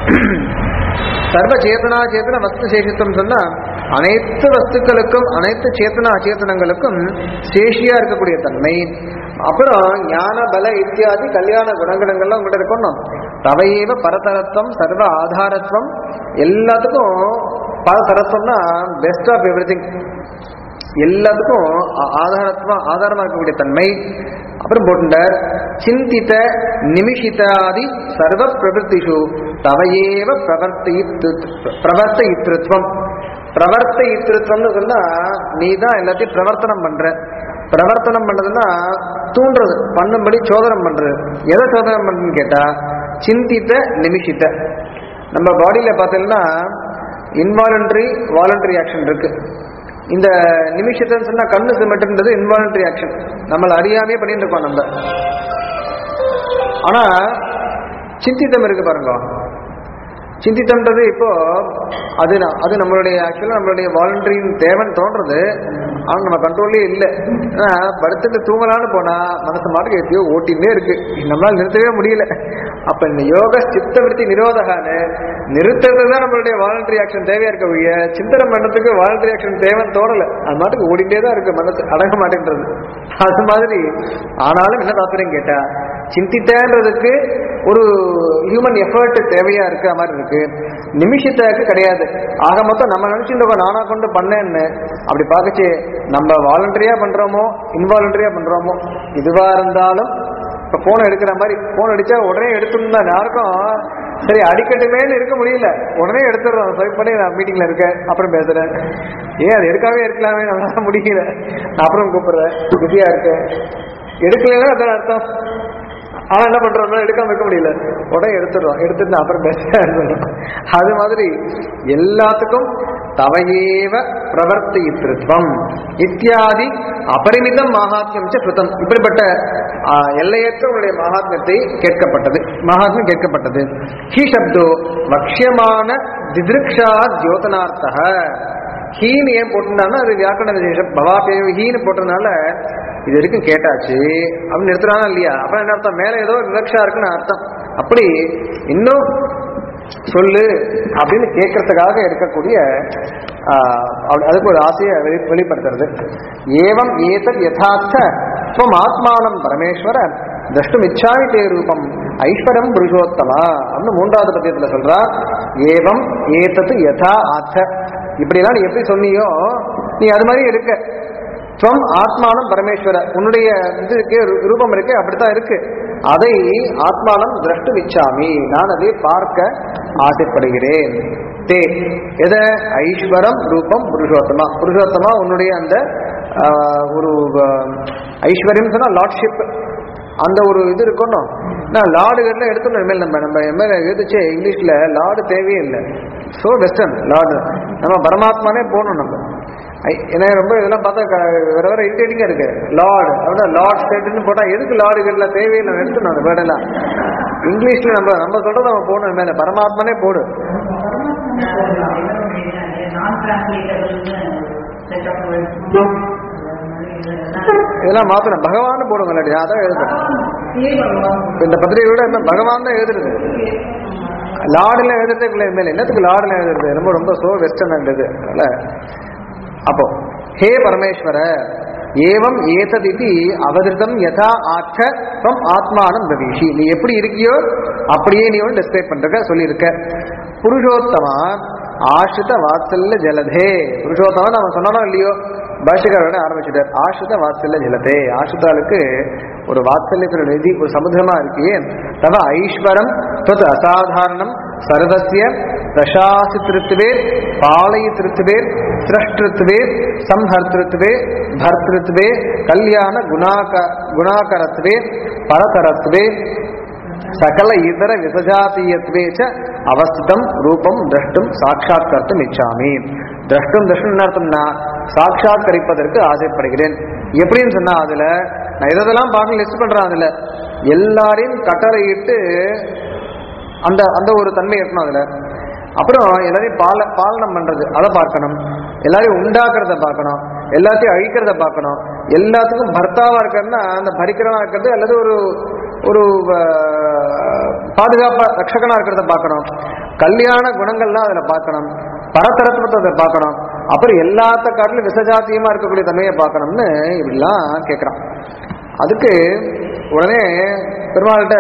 சர்வ சேதனா சேதன வஸ்து சேஷித்துவம் சொன்னா அனைத்து வஸ்துக்களுக்கும் அனைத்து சேத்தனா அச்சேதனங்களுக்கும் சேஷியா இருக்கக்கூடிய தன்மை அப்புறம் ஞான பல இத்தியாதி கல்யாண குணகணங்கள்லாம் உங்கள்கிட்ட இருக்கணும் தவையேவ பரதரத்துவம் சர்வ ஆதாரத்துவம் எல்லாத்துக்கும் பரதரத்துவம்னா பெஸ்ட் ஆஃப் எவ்ரி எல்லாத்துக்கும் ஆ- ஆதாரத்துவம் ஆதாரமா இருக்கக்கூடிய தன்மை அப்புறம் போட்டுண்டார் சிந்தித்த நிமிஷிதாதி சர்வ பிரவருத்திஷு தவையேவ பிரவர்த்தி பிரவர்த்த இத்திருத்வம் பிரவர்த்த இத்திருத்வம்னு சொன்னா நீ தான் எல்லாத்தையும் பிரவர்த்தனம் பண்ற பிரவர்த்தனம் பண்றதுன்னா தூண்டுறது பண்ணும்படி சோதனம் பண்றது எதை சோதனம் பண்றதுன்னு கேட்டா சிந்தித்த நிமிஷித்த நம்ம பாடியில பார்த்தீங்கன்னா இன்வாலண்டரி வாலண்டரி ஆக்ஷன் இருக்கு இந்த நிமிஷத்தைன்னு சொன்னா கண்ணு சிமெண்ட்ன்றது இன்வாலண்டரி ஆக்ஷன் நம்மளை அறியாமே பண்ணிட்டு இருக்கோம் நம்ம ஆனா சிந்தித்தம் இருக்கு பாருங்க சிந்தித்தம்ன்றது இப்போ அது ந- அது நம்மளுடைய ஆக்சுவலாக நம்மளுடைய வாலண்டரியின் தேவைன்னு தோன்றது ஆனால் நம்ம கண்ட்ரோல்லே இல்லை ஏன்னா படுத்துட்டு தூங்கலான்னு போனா மனசு மாட்டுக்கு எப்படியோ ஓட்டிகிட்டே இருக்கு நம்மளால நிறுத்தவே முடியல அப்ப இந்த யோக சித்த விருத்தி நிரோதகான்னு நிறுத்துறது தான் நம்மளுடைய வாலண்டரி ஆக்ஷன் தேவையா இருக்க ஒழிய சிந்தனை பண்ணதுக்கு வாலண்டரி ஆக்ஷன் தேவைன்னு தோணல அது மாட்டுக்கு ஓடிட்டே தான் இருக்கு மனசு அடங்க மாட்டேன்றது அது மாதிரி ஆனாலும் என்ன தாத்பரியம் கேட்டா சிந்தித்தன்றதுக்கு ஒரு ஹியூமன் எஃபர்ட் தேவையா இருக்கிற மாதிரி இருக்கு நிமிஷத்துக்கு கிடையாது ஆக மொத்தம் நம்ம நினைச்சுட்டு இருக்கோம் நானா கொண்டு பண்ணேன்னு அப்படி பார்க்கச்சு நம்ம வாலண்டரியா பண்றோமோ இன்வாலண்டரியா பண்றோமோ இதுவா இருந்தாலும் இப்ப போன் எடுக்கிற மாதிரி போன் அடிச்சா உடனே எடுத்துன்னு தான் யாருக்கும் சரி அடிக்கட்டுமேன்னு இருக்க முடியல உடனே எடுத்துடுறோம் ஸ்வைப் பண்ணி நான் மீட்டிங்ல இருக்கேன் அப்புறம் பேசுறேன் ஏன் அது எடுக்காவே இருக்கலாமே நம்மளால முடியல நான் அப்புறம் கூப்பிடுறேன் பிஸியா இருக்கேன் எடுக்கலைன்னா அதான் அர்த்தம் ஆனா என்ன பண்றோம்னா எடுக்காம இருக்க முடியல உடனே எடுத்துடுறோம் எடுத்துட்டு அப்புறம் பெஸ்டா எடுத்துடும் அது மாதிரி எல்லாத்துக்கும் தவையேவ பிரவர்த்தித்வம் இத்தியாதி அபரிமிதம் மகாத்மியம் ச கிருதம் இப்படிப்பட்ட ஆ, எல்லையற்ற உன்னுடைய மகாத்மியத்தை கேட்கப்பட்டது மகாத்மியம் கேட்கப்பட்டது ஹி சப்தோ வக்ஷியமான திதிருக்ஷா தியோதனார்த்தக ஹீன்னு ஏன் போட்டிருந்தாங்கன்னா அது வியாக்கரண விசேஷம் பவாபேயோ ஹீன்னு போட்டதுனால இது வரைக்கும் கேட்டாச்சு அப்படின்னு நிறுத்துறானா இல்லையா அப்புறம் என்ன அர்த்தம் மேல ஏதோ விவக்ஷா இருக்குன்னு அர்த்தம் அப்படி இன்னும் சொல்லு அப்படின்னு கேட்கறதுக்காக இருக்கக்கூடிய ஆஹ், அவ- அதுக்கு ஒரு ஆசையை வெளி- வெளிப்படுத்துறது ஏவம் ஏதத் யதார்த்த ஸ்வம் ஆத்மானம் பரமேஸ்வர திரஷ்டும் இச்சாமி தே ரூபம் ஐஸ்வரம் புருஷோத்தமா அப்படின்னு மூன்றாவது பத்தியத்துல சொல்றா ஏவம் ஏதத் யதா ஆத்த இப்படிலாம் நீ எப்படி சொன்னியோ நீ அது மாதிரி இருக்க துவம் ஆத்மானம் பரமேஸ்வர உன்னுடைய இது இருக்கு ரூ- ரூபம் இருக்கு அப்படித்தான் இருக்கு அதை ஆத்மானம் திரஷ்டு விச்சாமி நான் அதை பார்க்க ஆசைப்படுகிறேன் தே எத ஐஸ்வரம் ரூபம் புருஷோத்தமா புருஷோத்தமா உன்னுடைய அந்த ஆஹ், ஒரு ஆஹ், ஐஸ்வர்யம் சொன்னா லார்ட்ஷிப் அந்த ஒரு இது இருக்கணும் நான் லார்டுகள்ல எடுத்தோம் இனிமேல் நம்ம நம்ம எம்எல்ஏ எழுதிச்சு இங்கிலீஷ்ல லார்டு தேவையே இல்லை ஸோ வெஸ்டர்ன் லார்டு நம்ம பரமாத்மானே போகணும் நம்ம ஐ- ஏன்னா ரொம்ப இதெல்லாம் பார்த்தா க- வேற வேற இரிட்டேட்டிங்கா இருக்கு லார்டு அப்படின்னா லார்ட் ஸ்டேட்னு போட்டா எதுக்கு லார்டுகள்ல தேவையில்லை எடுத்துணும் அந்த வேர்டெல்லாம் இங்கிலீஷ்ல நம்ம நம்ம சொல்றத நம்ம போகணும் மேல பரமாத்மானே போடு நான் டிரான்ஸ்லேட்டபிள்னு செட் ஆஃப் இதெல்லாம் மாத்தணும் பகவான் போடுங்க இல்லாட்டி அதான் எழுதணும் இப்ப இந்த பத்திரிகையோட என்ன பகவான் தான் எழுதுறது லாடுல எழுதுறதே இல்லை மேல என்னத்துக்கு லாடுல எழுதுறது ரொம்ப ரொம்ப சோ வெஸ்டர்ன் இது அதனால அப்போ ஹே பரமேஸ்வர ஏவம் ஏததிதி அவதிருத்தம் யதா ஆற்ற தம் ஆத்மானம் பிரவீஷி நீ எப்படி இருக்கியோ அப்படியே நீ வந்து டிஸ்கிரைப் பண்றக்க சொல்லியிருக்க புருஷோத்தமா ஆஷ்ரித வாத்சல்ய ஜலதே புருஷோத்தமா நம்ம சொன்னோம் இல்லையோ பாஷிகாரோட ஆரம்பிச்சுட்டார் ஆஷ்ரித வாத்சல்ய ஜலதே ஆஷ்ரிதாளுக்கு ஒரு வாத்சல்யத்தோட நிதி ஒரு சமுத்திரமா இருக்கியே தவ ஐஸ்வரம் தொத் அசாதாரணம் சர்வசிய பிரசாசித்திருத்துவே பாலயித்திருத்துவே சிரஷ்டிருத்துவே சம்ஹர்த்திருத்துவே பர்த்திருத்துவே கல்யாண குணாக குணாகரத்துவே பரதரத்துவே சகல இதர விசஜாத்தீயத்வே ச அவஸ்திதம் ரூபம் திரஷ்டும் சாட்சாத்கர்த்தும் இச்சாமி திரஷ்டும் திரஷ்டும் என்ன அர்த்தம்னா சாட்சாத்கரிப்பதற்கு ஆசைப்படுகிறேன் எப்படின்னு சொன்னா அதுல நான் இதெல்லாம் பார்க்க லிஸ்ட் பண்றேன் அதுல எல்லாரையும் கட்டளையிட்டு அந்த அந்த ஒரு தன்மை இருக்கணும் அதுல அப்புறம் எல்லாரையும் பால பாலனம் பண்றது அதை பார்க்கணும் எல்லாரையும் உண்டாக்குறத பார்க்கணும் எல்லாத்தையும் அழிக்கிறத பார்க்கணும் எல்லாத்துக்கும் பர்த்தாவா இருக்கிறதுனா அந்த பரிக்கிறவா இருக்கிறது அல்லது ஒரு ஒரு அஹ், பாதுகாப்பா ரட்சகனா இருக்கிறத பார்க்கணும் கல்யாண குணங்கள்லாம் அதுல பார்க்கணும் பரதரத்துவத்தை பார்க்கணும் அப்புறம் எல்லாத்த காட்டிலும் விசஜாத்தியமா இருக்கக்கூடிய தன்மையை பார்க்கணும்னு இப்படிலாம் கேட்கறான் அதுக்கு உடனே பெருமாள்கிட்ட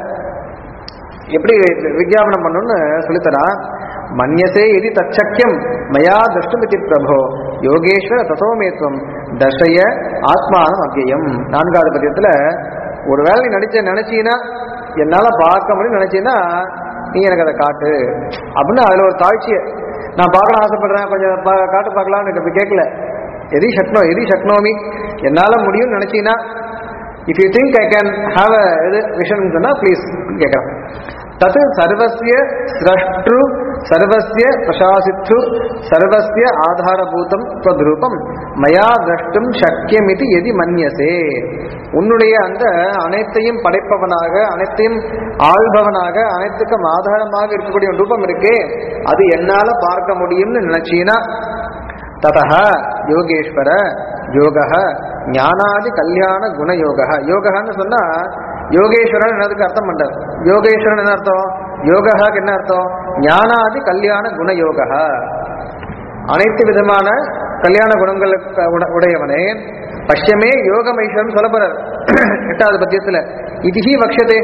எப்படி விஜயாபனம் பண்ணணும்னு சொல்லித்தரா மன்யசே எதி தச்சக்கியம் மயா திருஷ்டுமிதி பிரபோ யோகேஸ்வர தசோமேத்வம் தர்ஷய ஆத்மானம் அவ்யயம் நான்காவது பத்தியத்துல ஒருவேளை நீ நடிச்ச நினைச்சீன்னா என்னால பார்க்க முடியும் நினைச்சீன்னா நீ எனக்கு அதை காட்டு அப்படின்னு அதுல ஒரு தாழ்ச்சியை நான் பார்க்கணும் ஆசைப்படுறேன் கொஞ்சம் பா- காட்டு பார்க்கலாம்னு இப்ப கேட்கல எதி சக்னோ எதி சக்னோமி என்னால முடியும்னு நினைச்சீங்கன்னா if you think I can have a இது விஷன் சொன்னா ப்ளீஸ் கேட்கறேன் தத் சர்வசிய சிரஷ்டு சர்வசிய பிரசாசித்து சர்வசிய ஆதாரபூதம் त्वद्रूपம் மயா திரஷ்டும் சக்கியமிதி எதி மன்யசே உன்னுடைய அந்த அனைத்தையும் படைப்பவனாக அனைத்தையும் ஆள்பவனாக அனைத்துக்கும் ஆதாரமாக இருக்கக்கூடிய ஒரு ரூபம் இருக்கே அது என்னால பார்க்க முடியும்னு நினைச்சீனா ததः யோகேஸ்வர யோக ஞானாதி கல்யாண குண யோக யோகன்னு சொன்னா யோகேஸ்வரன் என்னதுக்கு அர்த்தம் பண்றார் யோகேஸ்வரன் என்ன அர்த்தம் யோகாக்கு என்ன அர்த்தம் ஞானாதி கல்யாண குண யோக அனைத்து விதமான கல்யாண குணங்களுக்கு உட- உடையவனே பஷ்யமே யோகமைஸ்வரம் சொல்லப்படுறார் எட்டாவது பத்தியத்துல இதுஹி வக்ஷதே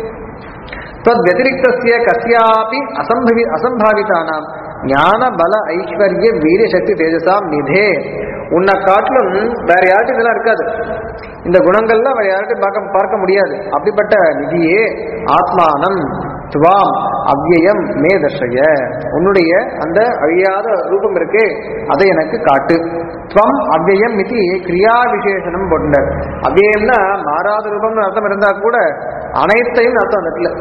तद्व्यतिरिक्तस्य कस्यापि असम्भवि असम्भावितानां ஞான பல ஐஸ்வர்ய வீரிய சக்தி தேஜசாம் நிதே உன்னை காட்டிலும் வேற யார்ட்டும் இதெல்லாம் இருக்காது இந்த குணங்கள்லாம் வேற யார்ட்டும் பார்க்க பார்க்க முடியாது அப்படிப்பட்ட நிதியே ஆத்மானம் துவாம் அவ்யயம் மே தர்ஷய உன்னுடைய அந்த அழியாத ரூபம் இருக்கே அதை எனக்கு காட்டு துவம் அவ்யயம் இது கிரியா விசேஷனம் போட்டார் அவ்யயம்னா மாறாத ரூபம்னு அர்த்தம் இருந்தா கூட அனைத்தையும் அர்த்தம் அந்த இடத்துல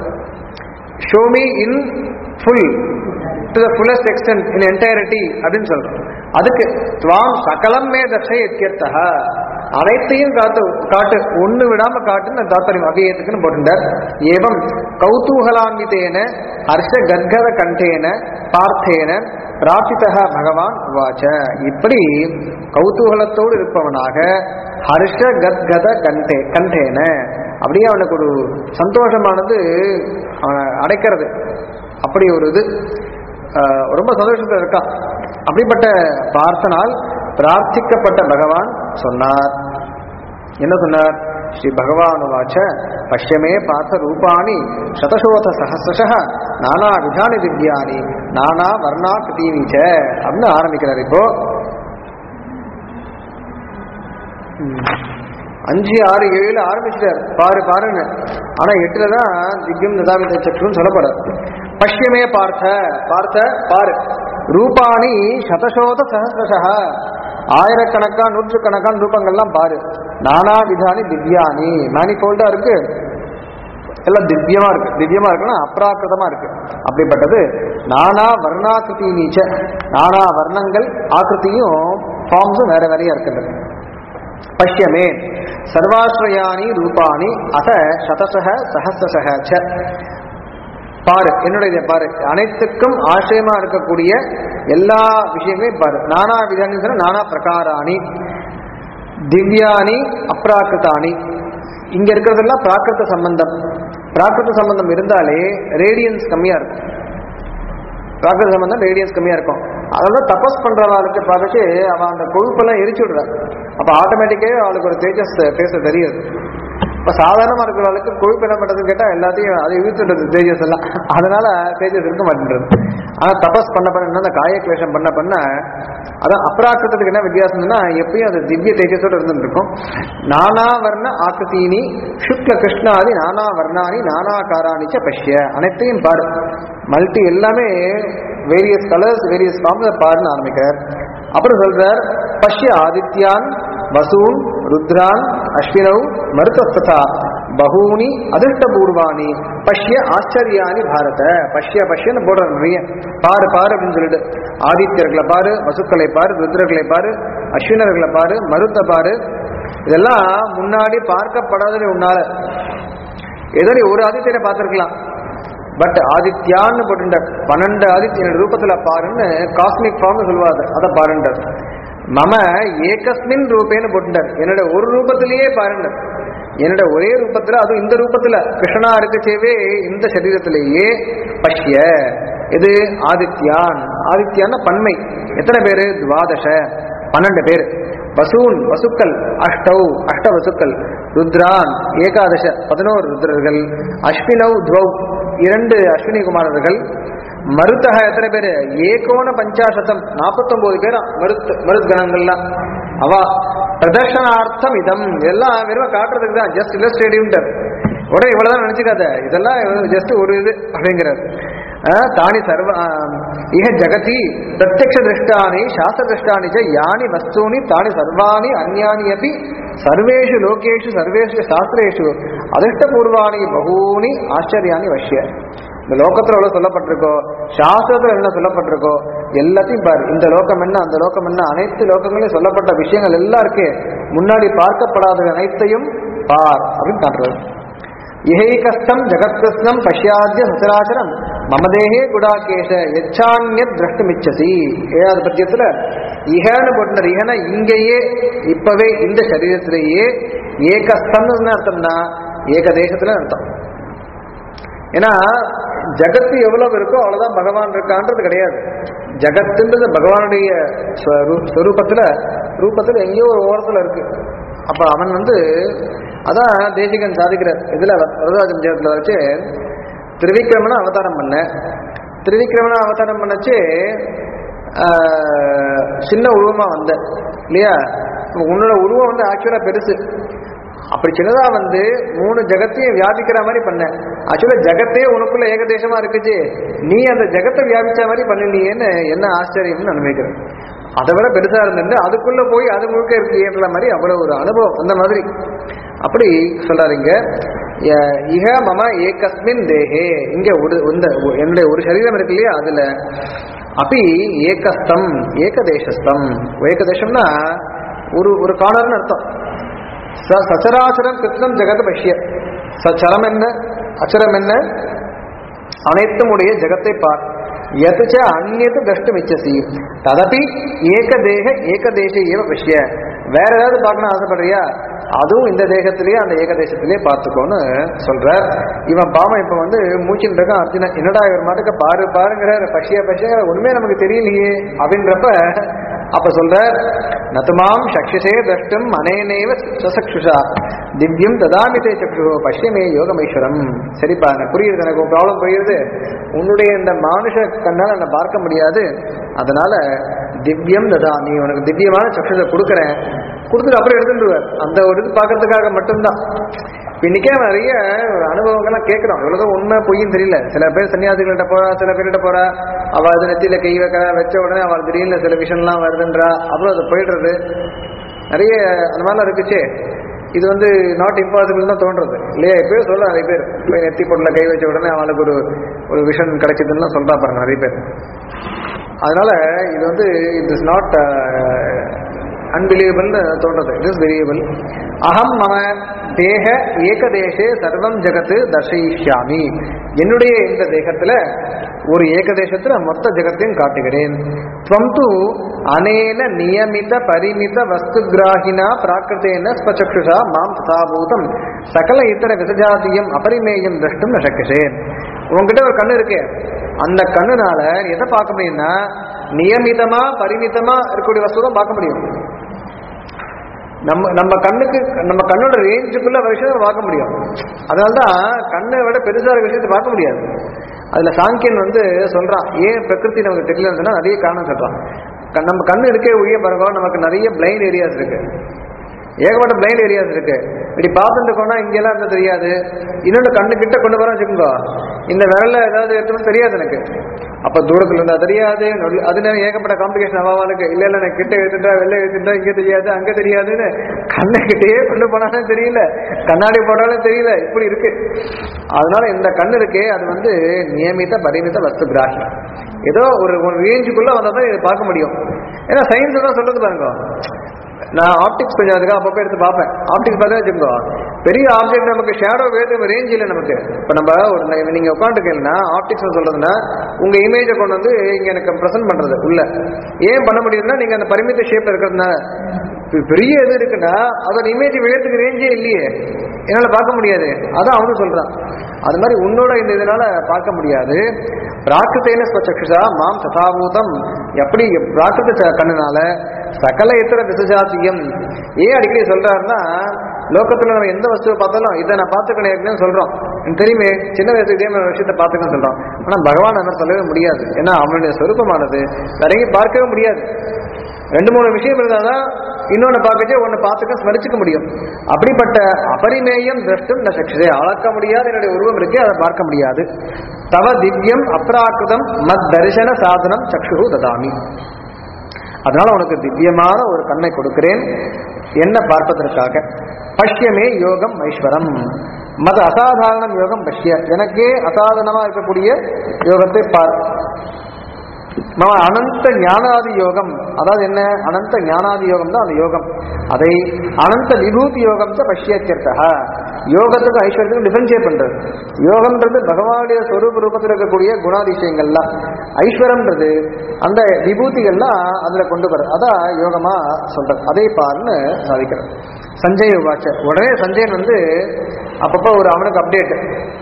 show me in full to the fullest extent in entirety அப்படின்னு சொல்றோம் அதுக்கு துவாம் சகலம் மே தர்ஷை எத்தியர்த்தா அனைத்தையும் காட்டு காட்டு ஒண்ணு விடாம காட்டுன்னு தாத்பரியம் அபியத்துக்குன்னு போட்டுட்டார் ஏவம் கௌதூகலான்விதேன ஹர்ஷ கத்கத கண்டேன பார்த்தேன பிரார்த்திதா பகவான் உவாச்ச இப்படி கௌதூகலத்தோடு இருப்பவனாக ஹர்ஷ கத்கத கண்டே கண்டேன அப்படியே அவனுக்கு ஒரு சந்தோஷமானது அவனை அடைக்கிறது அப்படி ஒரு இது ஆஹ், ரொம்ப சந்தோஷத்தில் இருக்கான் அப்படிப்பட்ட பார்த்தனால் பிரார்த்திக்கப்பட்ட பகவான் சொன்னார் என்ன சொன்னார் ஸ்ரீ பகவான் வாச்ச பஷ்யமே பார்த்த ரூபாணி சதசோத சஹசிரஷ நானா விதானி திவ்யானி நானா வர்ணா கிருத்தீனிச்ச அப்படின்னு ஆரம்பிக்கிறார் இப்போ ம். அஞ்சு ஆறு ஏழு ஆரம்பிச்சிட்டார் பாரு பாருன்னு ஆனா எட்டுல தான் திவ்யம் நிதாவித சக்ருன்னு சொல்லப்படாது பஷ்யமே பார்த்த பார்த்த பாரு ரூபாணி சதசோத சஹசிரஷ ஆயிரக்கணக்கா நூற்றுக்கணக்கான ரூபங்கள்லாம் பாரு நானா விதானி திவ்யானி மேனிஃபோல்டா இருக்கு எல்லாம் திவ்யமா இருக்கு திவ்யமா இருக்குன்னா அப்ராக்கிருதமா இருக்கு அப்படிப்பட்டது நானா வர்ணாக்கிருதி நீச்ச நானா வர்ணங்கள் ஆக்கிருத்தியும் ஃபார்ம்ஸும் வேற வேறையா இருக்குது பஷ்யமே சர்வாஸ்ரயாணி ரூபாணி அத சதசக சஹசிரசக ச பாரு என்னுடைய இதை பாரு அனைத்துக்கும் ஆசிரியமா இருக்கக்கூடிய எல்லா விஷயங்களையும் பாரு நானா விதானி சொன்னா நானா பிரகாராணி திவ்யானி அப்ராக்கிருதானி இங்க இருக்கிறதெல்லாம் பிராகிருத சம்பந்தம் பிராகிருத சம்பந்தம் இருந்தாலே ரேடியன்ஸ் கம்மியா இருக்கும் பிராகிருத சம்பந்தம் ரேடியன்ஸ் கம்மியா இருக்கும் அதனால தபஸ் பண்றவாளுக்கு பார்த்துச்சு அவன் அந்த கொழுப்பெல்லாம் எரிச்சு விடுறான் அப்ப ஆட்டோமேட்டிக்காவே அவளுக்கு ஒரு தேஜஸ் பேச தெரியாது இப்ப சாதாரணமா இருக்கிறவளுக்கு கொழுப்பு என்ன பண்றதுன்னு கேட்டா எல்லாத்தையும் அதை இழுத்துடுறது தேஜஸ் எல்லாம் அதனால தேஜஸ் இருக்க மாட்டேன்றது ஆனா தபஸ் பண்ண பண்ண அந்த காய கிளேஷம் பண்ண பண்ண அதான் அப்ராக்கிருத்தத்துக்கு என்ன வித்தியாசம்னா எப்பயும் அது திவ்ய தேஜஸோட இருந்துட்டு இருக்கும் நானா வர்ண ஆக்கிருத்தீனி சுக்ல கிருஷ்ணாதி நானா வர்ணானி நானாகாராணிச்ச பஷ்ய அனைத்தையும் பாரு மல்டி எல்லாமே வேரியஸ் கலர்ஸ் வேரியஸ் ஃபார்ம்ல பாருன்னு ஆரம்பிக்கிறார் அப்புறம் சொல்றார் பஷ்ய ஆதித்யான் வசூன் ருத்ரான் அஸ்வினவ் மருதஸ்ததா பகூனி அதிர்ஷ்டபூர்வாணி பஷ்ய ஆச்சரியானி பாரத பஷ்ய பஷ்யன்னு போடுற நிறைய பாரு பாரு அப்படின்னு சொல்லிட்டு ஆதித்யர்களை பாரு வசுக்களை பாரு ருத்ரர்களை பாரு அஸ்வினர்களை பாரு மருத்த பாரு இதெல்லாம் முன்னாடி பார்க்கப்படாதது உன்னால ஏதோ நீ ஒரு ஆதித்யனை பார்த்திருக்கலாம் பட் ஆதித்யான்னு போட்டுட்டார் பன்னெண்டு ஆதித்யன் ரூபத்துல பாருன்னு காஸ்மிக் ஃபார்ம் சொல்லுவாரு அதை பாருண்டார் மம ஏகஸ்மின் ரூபேன்னு போட்டுட்டார் என்னோட ஒரு ரூபத்திலேயே பாருண்டார் என்னோட ஒரே ரூபத்துல அதுவும் இந்த ரூபத்துல கிருஷ்ணனா இருக்கச்சேவே இந்த சரீரத்திலேயே பஷ்ய இது ஆதித்யான் ஆதித்யான்னா பன்மை எத்தனை பேரு துவாதச பன்னெண்டு பேர் வசூன் வசுக்கள் அஷ்டௌ அஷ்ட வசுக்கள் ருத்ரான் ஏகாதச பதினோரு ருத்ரர்கள் அஸ்வினவ் துவௌ இரண்டு அஸ்வினி குமாரர்கள் மருத்தக எத்தனை பேரு ஏகோன பஞ்சாசதம் நாற்பத்தொன்பது பேரா மருத் மருத்கணங்கள்லாம் அவா பிரதர்ஷனார்த்தம் இதம் இதெல்லாம் வெறும் காட்டுறதுக்கு தான் ஜஸ்ட் இல்லஸ்ட்ரேடிவ்ன்றார் உடனே இவ்வளவுதான் நினைச்சுக்காத இதெல்லாம் ஜஸ்ட் ஒரு இது அப்படிங்கிறார் ஆஹ் தானி சர்வ ஆஹ் இஹ ஜகதி பிரத்யக்ஷ திருஷ்டானி சாஸ்திர திருஷ்டானி ச யானி வஸ்தூனி தானி சர்வாணி அந்யானி அப்படி சர்வேஷு லோகேஷு சர்வேஷு சாஸ்திரேஷு அதிர்ஷ்டபூர்வாணி பகூனி ஆச்சரியானி வஷ்ய இந்த லோகத்துல எவ்வளவு சொல்லப்பட்டிருக்கோ சாஸ்திரத்துல என்ன சொல்லப்பட்டிருக்கோ எல்லாத்தையும் பாரு இந்த லோகம் என்ன அந்த லோகம் என்ன அனைத்து லோகங்களையும் சொல்லப்பட்ட விஷயங்கள் எல்லாம் இருக்கு முன்னாடி பார்க்கப்படாத அனைத்தையும் பார் அப்படின்னு காட்டுறது இஹைகஸ்தம் ஜகத்கிருஷ்ணம் பஷ்யாத்திய சச்சராச்சரம் மமதேகே குடாகேஷ எச்சான்யத் திரஷ்டமிச்சசி ஏழாவது பத்தியத்துல இஹன்னு போட்டுனர் இஹன இங்கேயே இப்பவே இந்த சரீரத்திலேயே ஏகஸ்தம்னு அர்த்தம்னா ஏக தேசத்துல அர்த்தம் ஏன்னா ஜகத்து எவ்வளவு இருக்கோ அவ்வளவுதான் பகவான் இருக்கான்றது கிடையாது ஜகத்துன்றது பகவானுடைய ஸ்வரூ- ஸ்வரூபத்துல ரூபத்துல எங்கேயோ ஒரு ஓரத்துல இருக்கு அப்ப அவன் வந்து அதான் தேசிகன் சாதிக்கிறார் இதுல வரதாஜம் ஜெயத்துல வச்சு திருவிக்கிரமனை அவதாரம் பண்ண திருவிக்கிரமனை அவதாரம் பண்ணச்சு ஆஹ், சின்ன உருவமா வந்த இல்லையா உன்னோட உருவம் வந்து ஆக்சுவலா பெருசு அப்படி சின்னதா வந்து மூணு ஜகத்தையும் வியாபிக்கிற மாதிரி பண்ண ஆக்சுவலா ஜகத்தே உனக்குள்ள ஏகதேசமா இருக்குச்சு நீ அந்த ஜகத்தை வியாபிச்ச மாதிரி பண்ணினியேன்னு என்ன ஆச்சரியம்னு அனுபவிக்கிறேன் அதை விட பெருசா இருந்திருந்து அதுக்குள்ள போய் அது முழுக்க இருக்குன்ற மாதிரி அவ்வளவு ஒரு அனுபவம் அந்த மாதிரி அப்படி சொல்றாருங்க ய- இஹ மம ஏகஸ்மின் தேகே இங்க ஒரு இந்த என்னுடைய ஒரு சரீரம் இருக்கு இல்லையா அதுல அப்படி ஏகஸ்தம் ஏகதேசஸ்தம் ஏகதேசம்னா ஒரு ஒரு கார்னர்னு அர்த்தம் ச- சச்சராச்சரம் கிருஷ்ணம் ஜெகத் பஷ்ய சச்சரம் என்ன அச்சரம் என்ன அனைத்தும் உடைய ஜெகத்தை பார் எதுச்ச அந்நியத்து தஷ்டம் இச்சசி ததபி ஏகதேக ஏகதேச ஏவ பஷ்ய வேற ஏதாவது பார்க்கணும் ஆசைப்படுறியா அதுவும் இந்த தேகத்திலேயே அந்த ஏகதேசத்திலேயே பார்த்துக்கோன்னு சொல்றார் இவன் பாவம் இப்ப வந்து மூச்சின்னு இருக்கான் அர்ஜுனன் என்னடா இவர் மாட்டுக்கு பாரு பாருங்கிற பசிய பசிய ஒண்ணுமே நமக்கு தெரியலையே அப்படின்றப்ப அப்ப சொல்ற நதுமாம் சக்ஷசே திரஷ்டும் அனேனேவ சசக்ஷுஷா திவ்யம் ததாமி தே சக்ஷு பஷ்யமே யோகமேஸ்வரம் சரிப்பா எனக்கு புரியுது எனக்கு ப்ராப்ளம் புரியுது உன்னுடைய இந்த மானுஷ கண்ணால் என்னை பார்க்க முடியாது அதனால திவ்யம் ததாமி உனக்கு திவ்யமான சக்ஷுஷை கொடுக்குறேன் கொடுத்துட்டு அப்புறம் எடுத்துட்டுருவார் அந்த ஒரு இது பார்க்கறதுக்காக மட்டும்தான் இப்ப இன்னைக்கே நிறைய அனுபவங்கள்லாம் கேட்கிறோம் இவ்வளவு உண்மை பொய்யும் தெரியல சில பேர் சன்னியாசிகள்கிட்ட போறா சில பேர்கிட்ட போறா அவ அது நெத்தியில கை வைக்க வச்ச உடனே அவள் திடீர்னு சில விஷயம்லாம் வருதுன்றா அப்புறம் அது போயிடுறது நிறைய அந்த மாதிரிலாம் இருக்குச்சே இது வந்து நாட் இம்பாசிபிள் தான் தோன்றது இல்லையா இப்பயே சொல்ல நிறைய பேர் போய் நெத்தி பொருளை கை வச்ச உடனே அவளுக்கு ஒரு ஒரு விஷன் கிடைச்சதுன்னு சொல்றா பாருங்க நிறைய பேர் அதனால இது வந்து இட் இஸ் நாட் அன்பிலீவபிள்னு தோன்றது இட் இஸ் வெரியபிள் அகம் மம தேக ஏகதேசே சர்வம் ஜெகத்து தர்ஷயிஷ்யாமி என்னுடைய இந்த தேகத்துல ஒரு ஏகதேசத்துல மொத்த ஜெகத்தையும் காட்டுகிறேன் துவம் து அனேன நியமித பரிமித வஸ்துகிராகினா பிராகிருத்தேன ஸ்வச்சக்ஷுஷா மாம் ததாபூதம் சகல இத்தர விசஜாத்தியம் அபரிமேயம் திரஷ்டும் நசக்கிஷேன் உங்ககிட்ட ஒரு கண்ணு இருக்கு அந்த கண்ணுனால எதை பார்க்க முடியும்னா நியமிதமா பரிமிதமா இருக்கக்கூடிய வஸ்து தான் பார்க்க முடியும் நம்ம நம்ம கண்ணுக்கு நம்ம கண்ணோட ரேஞ்சுக்குள்ள விஷயத்தை பார்க்க முடியும் அதனால்தான் கண்ணை விட பெருசா இருக்க விஷயத்தை பார்க்க முடியாது அதுல சாங்கியன் வந்து சொல்றான் ஏன் பிரகிருதி நமக்கு தெரியலன்னு சொன்னா நிறைய காரணம் சொல்றான் கண்- நம்ம கண்ணு இருக்கே ஒழிய பிறகு நமக்கு நிறைய பிளைண்ட் ஏரியாஸ் இருக்கு ஏகப்பட்ட பிளைண்ட் ஏரியாஸ் இருக்கு இப்படி பார்த்துட்டு போனா இங்கெல்லாம் இருந்தா தெரியாது இன்னொன்று கண்ணு கிட்ட கொண்டு வர வச்சுக்கோங்க இந்த விரல்ல ஏதாவது எடுத்துன்னு தெரியாது எனக்கு அப்ப தூரத்துல இருந்தா தெரியாது நொடி- அது நேரம் ஏகப்பட்ட காம்ப்ளிகேஷன் அவாவாளுக்கு இல்ல இல்ல நான் கிட்ட எடுத்துட்டா வெளில எடுத்துட்டா இங்க தெரியாது அங்க தெரியாதுன்னு கண்ணை கிட்டே கொண்டு போனாலும் தெரியல கண்ணாடி போட்டாலும் தெரியல இப்படி இருக்கு அதனால இந்த கண்ணு இருக்கே அது வந்து நியமித பரிமித வஸ்து கிராகி ஏதோ ஒரு ஒரு ரேஞ்சுக்குள்ள வந்தா தான் இதை பார்க்க முடியும் ஏன்னா சயின்ஸ் தான் சொல்றது பாருங்க நான் ஆப்டிக்ஸ் கொஞ்சம் அதுக்காக அப்பப்போ எடுத்து பார்ப்பேன் ஆப்டிக்ஸ் பார்த்தா வச்சுக்கோ பெரிய ஆப்ஜெக்ட் நமக்கு ஷேடோ வேறு ரேஞ்ச் இல்லை நமக்கு இப்போ நம்ம ஒரு ந- நீங்க உட்காந்துருக்கீங்கன்னா ஆப்டிக்ஸ் சொல்றதுன்னா உங்க இமேஜை கொண்டு வந்து இங்க எனக்கு ப்ரெசென்ட் பண்றது உள்ள ஏன் பண்ண முடியுதுன்னா நீங்க அந்த பரிமித ஷேப்ல இருக்கிறதுனால இப்ப பெரிய இது இருக்குன்னா அதோட இமேஜ் விழத்துக்கு ரேஞ்சே இல்லையே என்னால பார்க்க முடியாது அதான் அவனும் சொல்றான் அது மாதிரி உன்னோட இந்த இதனால பார்க்க முடியாது பிராக்கிருத்தேன ஸ்வச்சக்ஷா மாம் ததாபூதம் எப்படி பிராக்கிருத்த ச- கண்ணுனால சகல இத்தர விசஜாத்தியம் ஏன் அடிக்கடி சொல்றாருன்னா லோகத்துல நம்ம எந்த வஸ்துவை பார்த்தாலும் இதை நான் பார்த்துக்கணும் ஏற்கனவே சொல்றோம் எனக்கு தெரியுமே சின்ன வயசு இதே மாதிரி விஷயத்தை பார்த்துக்கணும் சொல்றோம் ஆனா பகவான் என்ன சொல்லவே முடியாது ஏன்னா அவனுடைய சொரூபமானது வேற எங்கேயும் பார்க்கவே முடியாது ரெண்டு மூணு விஷயம் இருந்தாதான் இன்னொன்னு பார்க்கச்சே ஒன்னு பார்த்துக்க ஸ்மரிச்சுக்க முடியும் அப்படிப்பட்ட அபரிமேயம் திரஷ்டும் ந சக்ஷதே அளக்க முடியாத என்னுடைய உருவம் இருக்கே அதை பார்க்க முடியாது தவ திவ்யம் அப்ராக்கிருதம் மத் தரிசன சாதனம் சக்ஷு ததாமி அதனால உனக்கு திவ்யமான ஒரு கண்ணை கொடுக்கிறேன் என்ன பார்ப்பதற்காக பஷ்யமே யோகம் ஐஸ்வரம் மத அசாதாரணம் யோகம் பஷ்ய எனக்கே அசாதாரணமா இருக்கக்கூடிய யோகத்தை பார் மம அனந்த ஞானாதி யோகம் அதாவது என்ன அனந்த ஞானாதி யோகம் தான் அந்த யோகம் அதை அனந்த விபூதி யோகம் தான் பஷ்யத்தியர்த்தா யோகத்துக்கு ஐஸ்வர்யத்துக்கு டிஃபரன்ஷியேட் பண்றது யோகம்ன்றது பகவானுடைய சொரூப ரூபத்தில் இருக்கக்கூடிய குணாதிசயங்கள்லாம் ஐஸ்வரம்ன்றது அந்த விபூதிகள்லாம் அதுல கொண்டு வர அதான் யோகமா சொல்றது அதே பாருன்னு சாதிக்கிறது சஞ்சய் வாட்ச உடனே சஞ்சயன் வந்து அப்பப்போ ஒரு அவனுக்கு அப்டேட்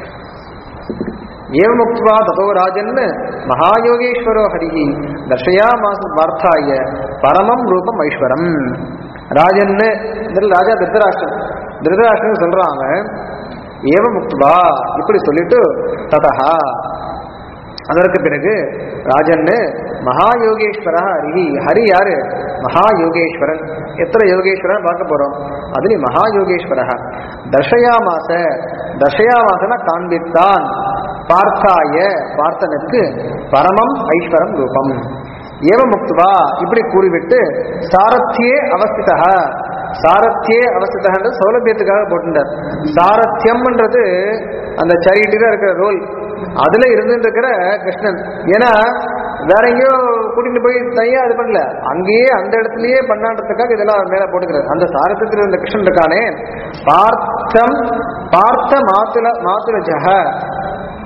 ஏவமுக்வா ததோ ராஜன் மகாயோகேஸ்வரோ ஹரிஹி தர்ஷயாமாச வார்த்தாய பரமம் ரூபம் ஐஸ்வரம் ராஜன்னு இதில் ராஜா திருதராஷ்டிரன் திருதராஷ்டிரன் சொல்றாங்க ஏவமுக்வா இப்படி சொல்லிட்டு ததஹா அதற்கு பிறகு ராஜன்னு மகாயோகேஸ்வர ஹரி ஹரி யாரு மகாயோகேஸ்வரன் எத்தனை யோகேஸ்வரன் பார்க்க போறோம் அதுல மகாயோகேஸ்வர தர்ஷயாமாச தர்ஷயாமாசன காண்பித்தான் பார்த்தாய பார்த்தனுக்கு பரமம் ஐஸ்வரம் ரூபம் ஏவமுக்துவா இப்படி கூறிவிட்டு சாரத்தியே அவஸ்திதா சாரத்தியே அவஸ்திதன்றது சௌலபியத்துக்காக போட்டுட்டார் சாரத்தியம்ன்றது அந்த சரிட்டில இருக்கிற ரோல் அதுல இருந்துட்டு இருக்கிற கிருஷ்ணன் ஏன்னா வேற எங்கேயோ கூட்டிட்டு போய் தனியா இது பண்ணல அங்கேயே அந்த இடத்துலயே பண்ணான்றதுக்காக இதெல்லாம் மேல போட்டுக்கிறது அந்த சாரத்தியத்தில் இருந்த கிருஷ்ணன் இருக்கானே பார்த்தம் பார்த்த மாத்துல மாத்துல ஜஹ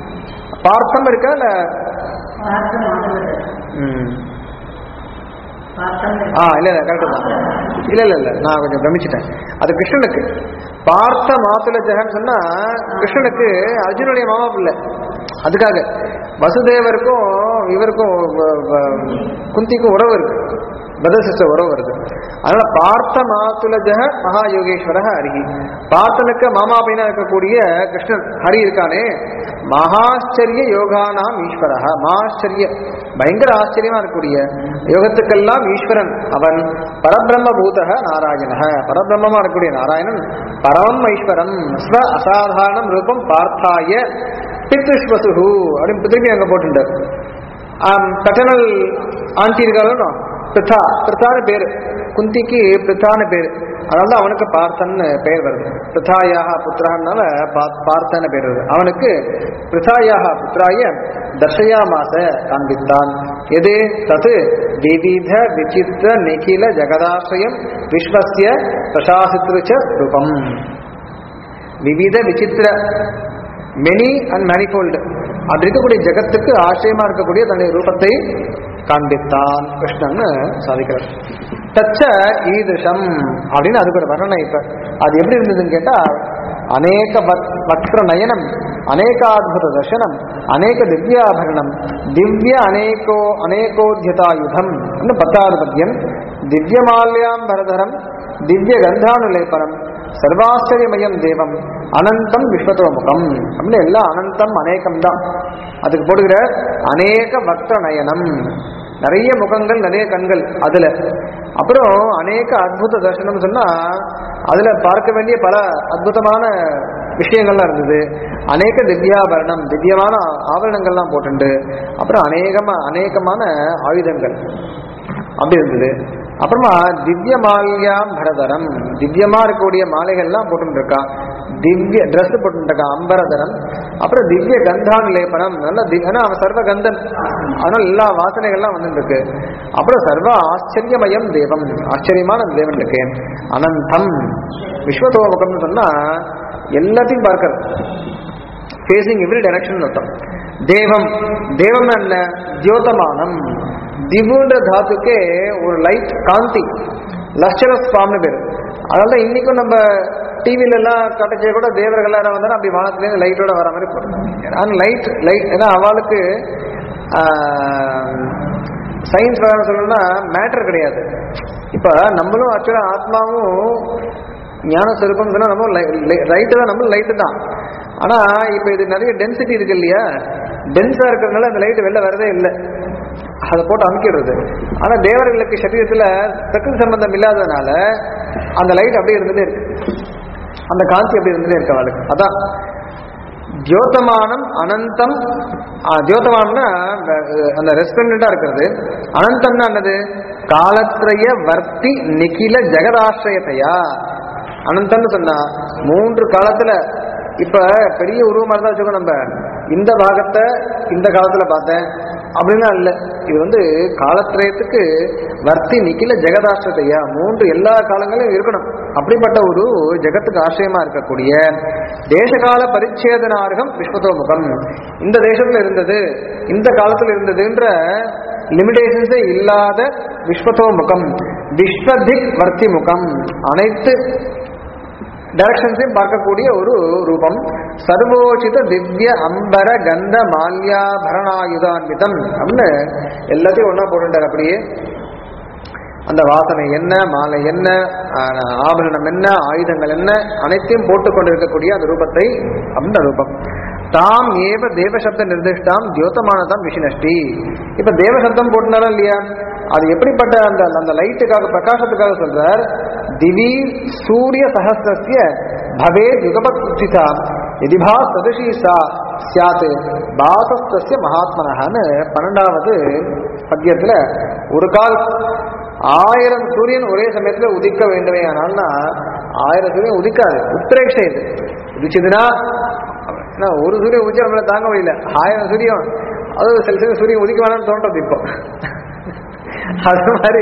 பார்த்தம் இருக்கா இல்ல பார்த்து மாறுவது ம். பார்த்தா ஆ இல்ல இல்ல கரெக்ட் தான் இல்ல இல்ல இல்ல நான் கொஞ்சம் பிரமிச்சிட்டேன் அது கிருஷ்ணனுக்கு பார்த்த மாத்துல ஜெகன் சொன்னா கிருஷ்ணனுக்கு அர்ஜுனுடைய மாமா பிள்ளை அதுக்காக வசுதேவருக்கும் இவருக்கும் வ- வ- குந்திக்கும் உறவு இருக்கு பிரதர் சிஸ்டர் உறவு வருது அதனால பார்த்த மாத்துலஜக மகா யோகேஸ்வர ஹரி பார்த்தனுக்கு மாமா பையனா இருக்கக்கூடிய கிருஷ்ணன் ஹரி இருக்கானே மகாச்சரிய யோகானாம் ஈஸ்வரஹ மகாச்சரிய பயங்கர ஆச்சரியமா இருக்கக்கூடிய யோகத்துக்கெல்லாம் ஈஸ்வரன் அவன் பரபிரம்ம பூதக நாராயண பரபிரம்மமா இருக்கக்கூடிய நாராயணன் பரமம் ஐஸ்வரம் ஸ்வ அசாதாரணம் ரூபம் பார்த்தாய பித்ருஷ்வசுஹு அப்படின்னு திரும்பி அங்க போட்டுட்டார் பட்டனல் ஆண்டி இருக்காளோ பிருத்தா பிருத்தான பேர் குந்திக்கு பிருத்தான பேர் அதனால தான் அவனுக்கு பார்த்தன்னு பெயர் வருது பிருத்தாயாக புத்திரனால பார்த்தன பேர் வருது அவனுக்கு பிருத்தாயாக புத்திராய தர்ஷயாமாச காண்பித்தான் எது தது விவித விசித்திர நிகில ஜெகதாசிரயம் விஸ்வசிய பிரசாசித்ருச்ச ரூபம் விவித விசித்திர மெனி அண்ட் மேனிஃபோல்டு அது இருக்கக்கூடிய ஜெகத்துக்கு ஆச்சரியமா இருக்கக்கூடிய தன்னுடைய ரூபத்தை காண்பித்தான் கிருஷ்ணன் சாதிக்கிறார் தச்ச ஈதிஷம் அப்படின்னு அதுக்கு ஒரு வர்ணனை இப்ப அது எப்படி இருந்ததுன்னு கேட்டா அநேக வக்- வக்ர நயனம் அநேகாத்புத தர்சனம் அநேக திவ்யாபரணம் திவ்ய அநேகோ அநேகோத்யதாயுதம் இன்னும் பத்தாவது பத்தியம் திவ்யமால்யாம்பரதரம் திவ்ய கந்தானுலேபனம் சர்வாச்சரியமயம் தேவம் அனந்தம் விஸ்வதோமுகம் அப்படின்னு எல்லாம் அனந்தம் அநேகம் தான் அதுக்கு போடுகிற அநேக பக்த நயனம் நிறைய முகங்கள் நிறைய கண்கள் அதுல அப்புறம் அநேக அத்புத தர்சனம் சொன்னா அதுல பார்க்க வேண்டிய பல அற்புதமான விஷயங்கள்லாம் இருந்தது அநேக திவ்யாபரணம் திவ்யமான ஆபரணங்கள்லாம் போட்டுண்டு அப்புறம் அநேகமா அநேகமான ஆயுதங்கள் அப்படி இருந்தது அப்புறமா திவ்ய மால்யாம் பரதரம் திவ்யமா இருக்கக்கூடிய மாலைகள்லாம் போட்டு இருக்கான் திவ்ய Dress போட்டு இருக்கான் அம்பரதரம் அப்புறம் திவ்ய கந்தான் லேபனம் நல்ல தி- ஏன்னா அவன் சர்வ கந்தன் அதனால எல்லா வாசனைகள்லாம் வந்து இருக்கு அப்புறம் சர்வ ஆச்சரியமயம் தேவம் ஆச்சரியமான தேவன் இருக்கு அனந்தம் விஸ்வதோமுகம்னு சொன்னா எல்லாத்தையும் பார்க்கறது ஃபேஸிங் எவ்ரி டைரக்ஷன் அர்த்தம் தேவம் தேவம் என்ன தியோதமானம் திவுன்ற தாத்துக்கே ஒரு லைட் காந்தி லஷ்சரஸ் ஃபார்ம்னு பேர் அதனால தான் இன்னைக்கும் நம்ம டிவில எல்லாம் காட்டச்சே கூட தேவர்கள் எல்லாம் வந்தாலும் அப்படி வானத்துலேருந்து லைட்டோட வர மாதிரி போடும் ஆனால் லைட் லைட் ஏன்னா அவளுக்கு சயின்ஸ் வேறு சொல்லணும்னா மேட்டர் கிடையாது இப்போ நம்மளும் ஆக்சுவலாக ஆத்மாவும் ஞான சொருப்பம் சொன்னா நம்ம ரைட்டு தான் நம்ம லைட்டு தான் ஆனா இப்போ இது நிறைய டென்சிட்டி இருக்கு இல்லையா டென்ஸா இருக்கிறதுனால அந்த லைட் வெளில வரதே இல்லை அதை போட்டு அமுக்கிடுறது ஆனா தேவர்களுக்கு சரீரத்துல பிரகிருதி சம்பந்தம் இல்லாததுனால அந்த லைட் அப்படியே இருந்துட்டே இருக்கு அந்த காந்தி அப்படி இருந்துட்டே இருக்கு அவளுக்கு அதான் தியோதமானம் அனந்தம் ஆ, தியோதமானம்னா அஹ், அந்த ரெஸ்பிரண்டா இருக்கிறது அனந்தம்னா என்னது காலத்ரய வர்த்தி நிகில ஜெகதாசிரயத்தையா அனந்தம்னு சொன்னா மூன்று காலத்துல இப்ப பெரிய உருவமா இருந்தா வச்சுக்கோ நம்ம இந்த பாகத்தை இந்த காலத்துல பார்த்தேன் அப்படின்னா இல்ல இது வந்து காலத்திரயத்துக்கு வர்த்தி நிக்கில ஜெகதாசிரதையா மூன்று எல்லா காலங்களிலும் இருக்கணும் அப்படிப்பட்ட ஒரு ஜெகத்துக்கு ஆசிரியமா இருக்கக்கூடிய தேசகால பரிச்சேதனார்கம் விஸ்வதோமுகம் இந்த தேசத்துல இருந்தது இந்த காலத்துல இருந்ததுன்ற லிமிடேஷன்ஸே இல்லாத விஸ்வதோமுகம் விஸ்வதிக் வர்த்தி முகம் அனைத்து டைரக்ஷன்ஸையும் பார்க்கக்கூடிய ஒரு ரூபம் சர்வோச்சித திவ்ய அம்பர கந்த மால்யாபரணாயுதான்விதம் அப்படின்னு எல்லாத்தையும் ஒண்ணா போட்டுட்டார் அப்படியே அந்த வாசனை என்ன மாலை என்ன ஆஹ், ஆபரணம் என்ன ஆயுதங்கள் என்ன அனைத்தையும் போட்டுக் கொண்டிருக்கக்கூடிய அந்த ரூபத்தை அந்த ரூபம் தாம் ஏவ தேவசப்த நிர்திஷ்டாம் தியோத்தமானதாம் விஷினஷ்டி இப்ப தேவசப்தம் போட்டுனாலும் இல்லையா அது எப்படிப்பட்ட அந்த அந்த லைட்டுக்காக பிரகாசத்துக்காக சொல்றார் திவி சூரிய சஹசிரஸ்ய பவே யுகபத் உச்சிதா எதிபா சதசி சா சியாத் பாசஸ்தஸ்ய மகாத்மனஹன்னு பன்னெண்டாவது பத்தியத்துல ஒரு கால் ஆயிரம் சூரியன் ஒரே சமயத்துல உதிக்க வேண்டுமே ஆனால்னா ஆயிரம் சூரியன் உதிக்காது உத்திரேக்ஷை இது உதிச்சதுன்னா என்ன, ஒரு சூரியன் உதிச்சா நம்மள தாங்க முடியல ஆயிரம் சூரியன் அது சில சமயம் சூரியன் உதிக்க வேணாம்னு தோன்றது இப்போ அது மாதிரி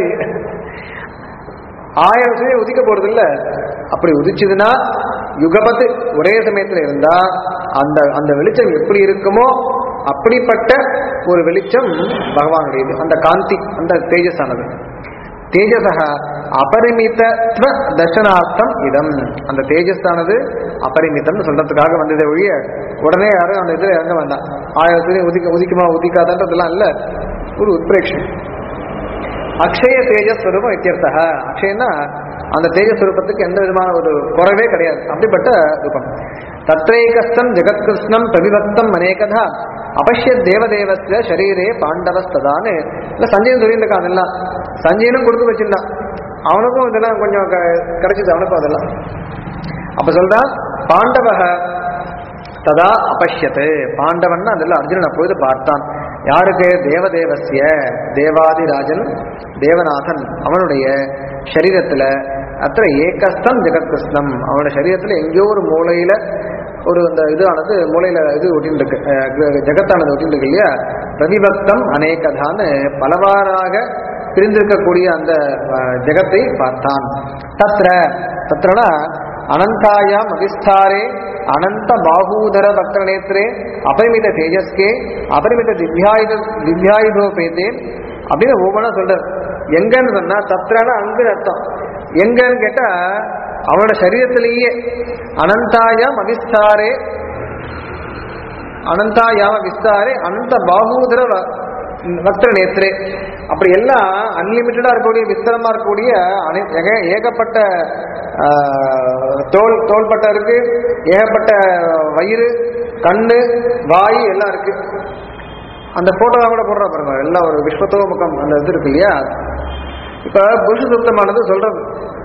ஆயிரம் சூரியன் உதிக்க போறது இல்ல அப்படி உதிச்சதுன்னா யுகபத்து ஒரே சமயத்துல இருந்தா அந்த அந்த வெளிச்சம் எப்படி இருக்குமோ அப்படிப்பட்ட ஒரு வெளிச்சம் பகவானுடையது அந்த காந்தி அந்த தேஜஸ் ஆனது தேஜசக அபரிமிதத்துவ தர்சனார்த்தம் இடம் அந்த தேஜஸானது அபரிமிதம்னு சொல்றதுக்காக வந்ததை ஒழிய உடனே யாரும் அந்த இதில் இறங்க வேண்டாம் ஆயிரத்துலேயும் உதிக்க உதிக்குமா உதிக்காதன்றதெல்லாம் இல்லை ஒரு உத்பிரேக்ஷன் அக்ஷய தேஜஸ் ஸ்வரூபம் இத்தியர்த்தக அக்ஷயன்னா அந்த தேஜஸ் ஸ்வரூபத்துக்கு எந்த விதமான ஒரு குறைவே கிடையாது அப்படிப்பட்ட ரூபம் தத்ரைகஸ்தம் ஜெகத்கிருஷ்ணம் பிரதிபக்தம் அநேகதா அபஷ்ய தேவதேவஸ்ய சரீரே பாண்டவஸ்ததான்னு இல்லை சஞ்சயன் சொல்லிட்டு இருக்கான் அதெல்லாம் சஞ்சயனும் கொடுத்து வச்சிருந்தான் அவனுக்கும் இதெல்லாம் கொஞ்சம் க- கிடைச்சது அவனுக்கும் அதெல்லாம் அப்ப சொல்றான் பாண்டவக ததா அபஷ்யத்து பாண்டவன் அதில் அர்ஜுனன் அப்பொழுது பார்த்தான் யாருக்கு தேவதேவசிய தேவாதிராஜன் தேவநாதன் அவனுடைய சரீரத்துல அத்த ஏகஸ்தம் ஜெகத்கிருஷ்ணம் அவனோட சரீரத்துல எங்கேயோ ஒரு மூலையில ஒரு இந்த இதானது மூலையில இது ஒட்டின்னு இருக்கு அஹ் ஜெகத்தானது ஒட்டின்னு இருக்கு இல்லையா பிரதிபக்தம் அநேகதான்னு பலவாறாக பிரிந்திருக்கக்கூடிய அந்த அஹ், ஜெகத்தை பார்த்தான் தத்ர தத்ரனா அனந்தாயாம் அதிஸ்தாரே அனந்த பாகூதர வக்ர நேத்ரே அபரிமித தேஜஸ்கே அபரிமித திவ்யாயுத திவ்யாயுதோபேதே அப்படின்னு ஒவ்வொன்றா சொல்றார் எங்கன்னு சொன்னா தத்ரனா அங்குன்னு அர்த்தம் எங்கன்னு கேட்டா அவனோட சரீரத்திலேயே அனந்தாயாம் அதிஸ்தாரே அனந்தாயாம விஸ்தாரே அனந்த பாகூதர வ- வக்ர நேத்ரே அப்படி எல்லாம் அன்லிமிட்டடா இருக்கக்கூடிய விஸ்தரமா இருக்கக்கூடிய அனை- ஏக- ஏகப்பட்ட ஆஹ், தோல் தோள்பட்டை இருக்கு ஏகப்பட்ட வயிறு கண்ணு வாயு எல்லாம் இருக்கு அந்த போட்டோலாம் கூட போடுறா பாருங்க எல்லாம் ஒரு விஸ்வத்தோமுகம் அந்த இது இருக்கு இல்லையா இப்ப புருஷ சுத்தமானது சொல்றது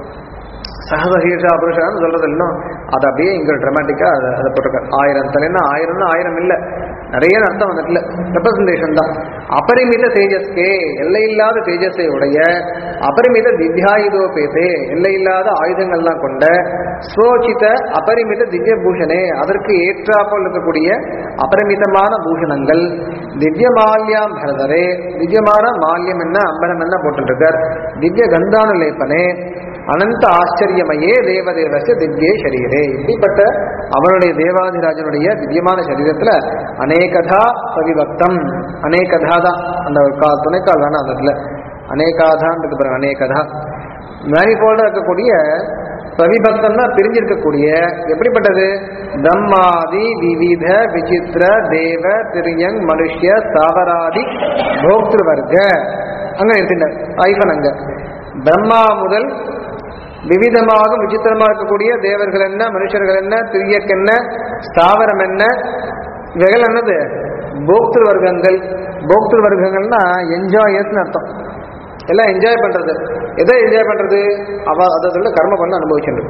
சகசீர்ஷா புருஷான்னு சொல்றது இன்னும் அது அப்படியே இங்க டிராமாட்டிக்கா அதை அதை போட்டிருக்க ஆயிரம் தலைன்னா ஆயிரம்னா ஆயிரம் இல்லை நிறைய அர்த்தம் வந்துட்டுல ரெப்ரசன்டேஷன் தான் அபரிமித தேஜஸ்கே எல்லையில்லாத தேஜஸை உடைய அபரிமித திவ்யாயுதோபேதே எல்லையில்லாத ஆயுதங்கள்லாம் கொண்ட ஸ்வோச்சித அபரிமித திவ்ய பூஷணே அதற்கு ஏற்றாப்போல் இருக்கக்கூடிய அபரிமிதமான பூஷணங்கள் திவ்ய மால்யாம் பரதரே திவ்யமான மால்யம் என்ன அம்பரம் என்ன போட்டுருக்கார் திவ்ய கந்தானுலேப்பனே அனந்த ஆச்சரியமையே தேவதேவச திவ்யே சரீரே இப்படிப்பட்ட அவனுடைய தேவாதிராஜனுடைய திவ்யமான சரீரத்துல அநேகதா பிரவிபக்தம் அநேகதா தான் அந்த ஒரு கா துணைக்கால் வேணாம் அந்த இடத்துல அநேகாதான்றது பாருங்க அநேகதா மேனிஃபோல்டா இருக்கக்கூடிய பிரவிபக்தம்னா பிரிஞ்சிருக்கக்கூடிய எப்படிப்பட்டது பிரம்மாதி விவித விசித்திர தேவ திரியங் மனுஷ்ய ஸ்தாவராதி போக்திரு வர்க்க அங்க இருக்கின்ற ஐஃபன் அங்க பிரம்மா முதல் விவிதமாக விசித்திரமாக இருக்கக்கூடிய தேவர்கள் என்ன மனுஷர்கள் என்ன திரியக் என்ன ஸ்தாவரம் என்ன இவைகள் என்னது போக்திரு வர்க்கங்கள் போக்திரு வர்க்கங்கள்னா என்ஜாயர்ஸ்னு அர்த்தம் எல்லாம் என்ஜாய் பண்றது எதை என்ஜாய் பண்றது அவ அதில் கர்ம பண்ண அனுபவிச்சுட்டு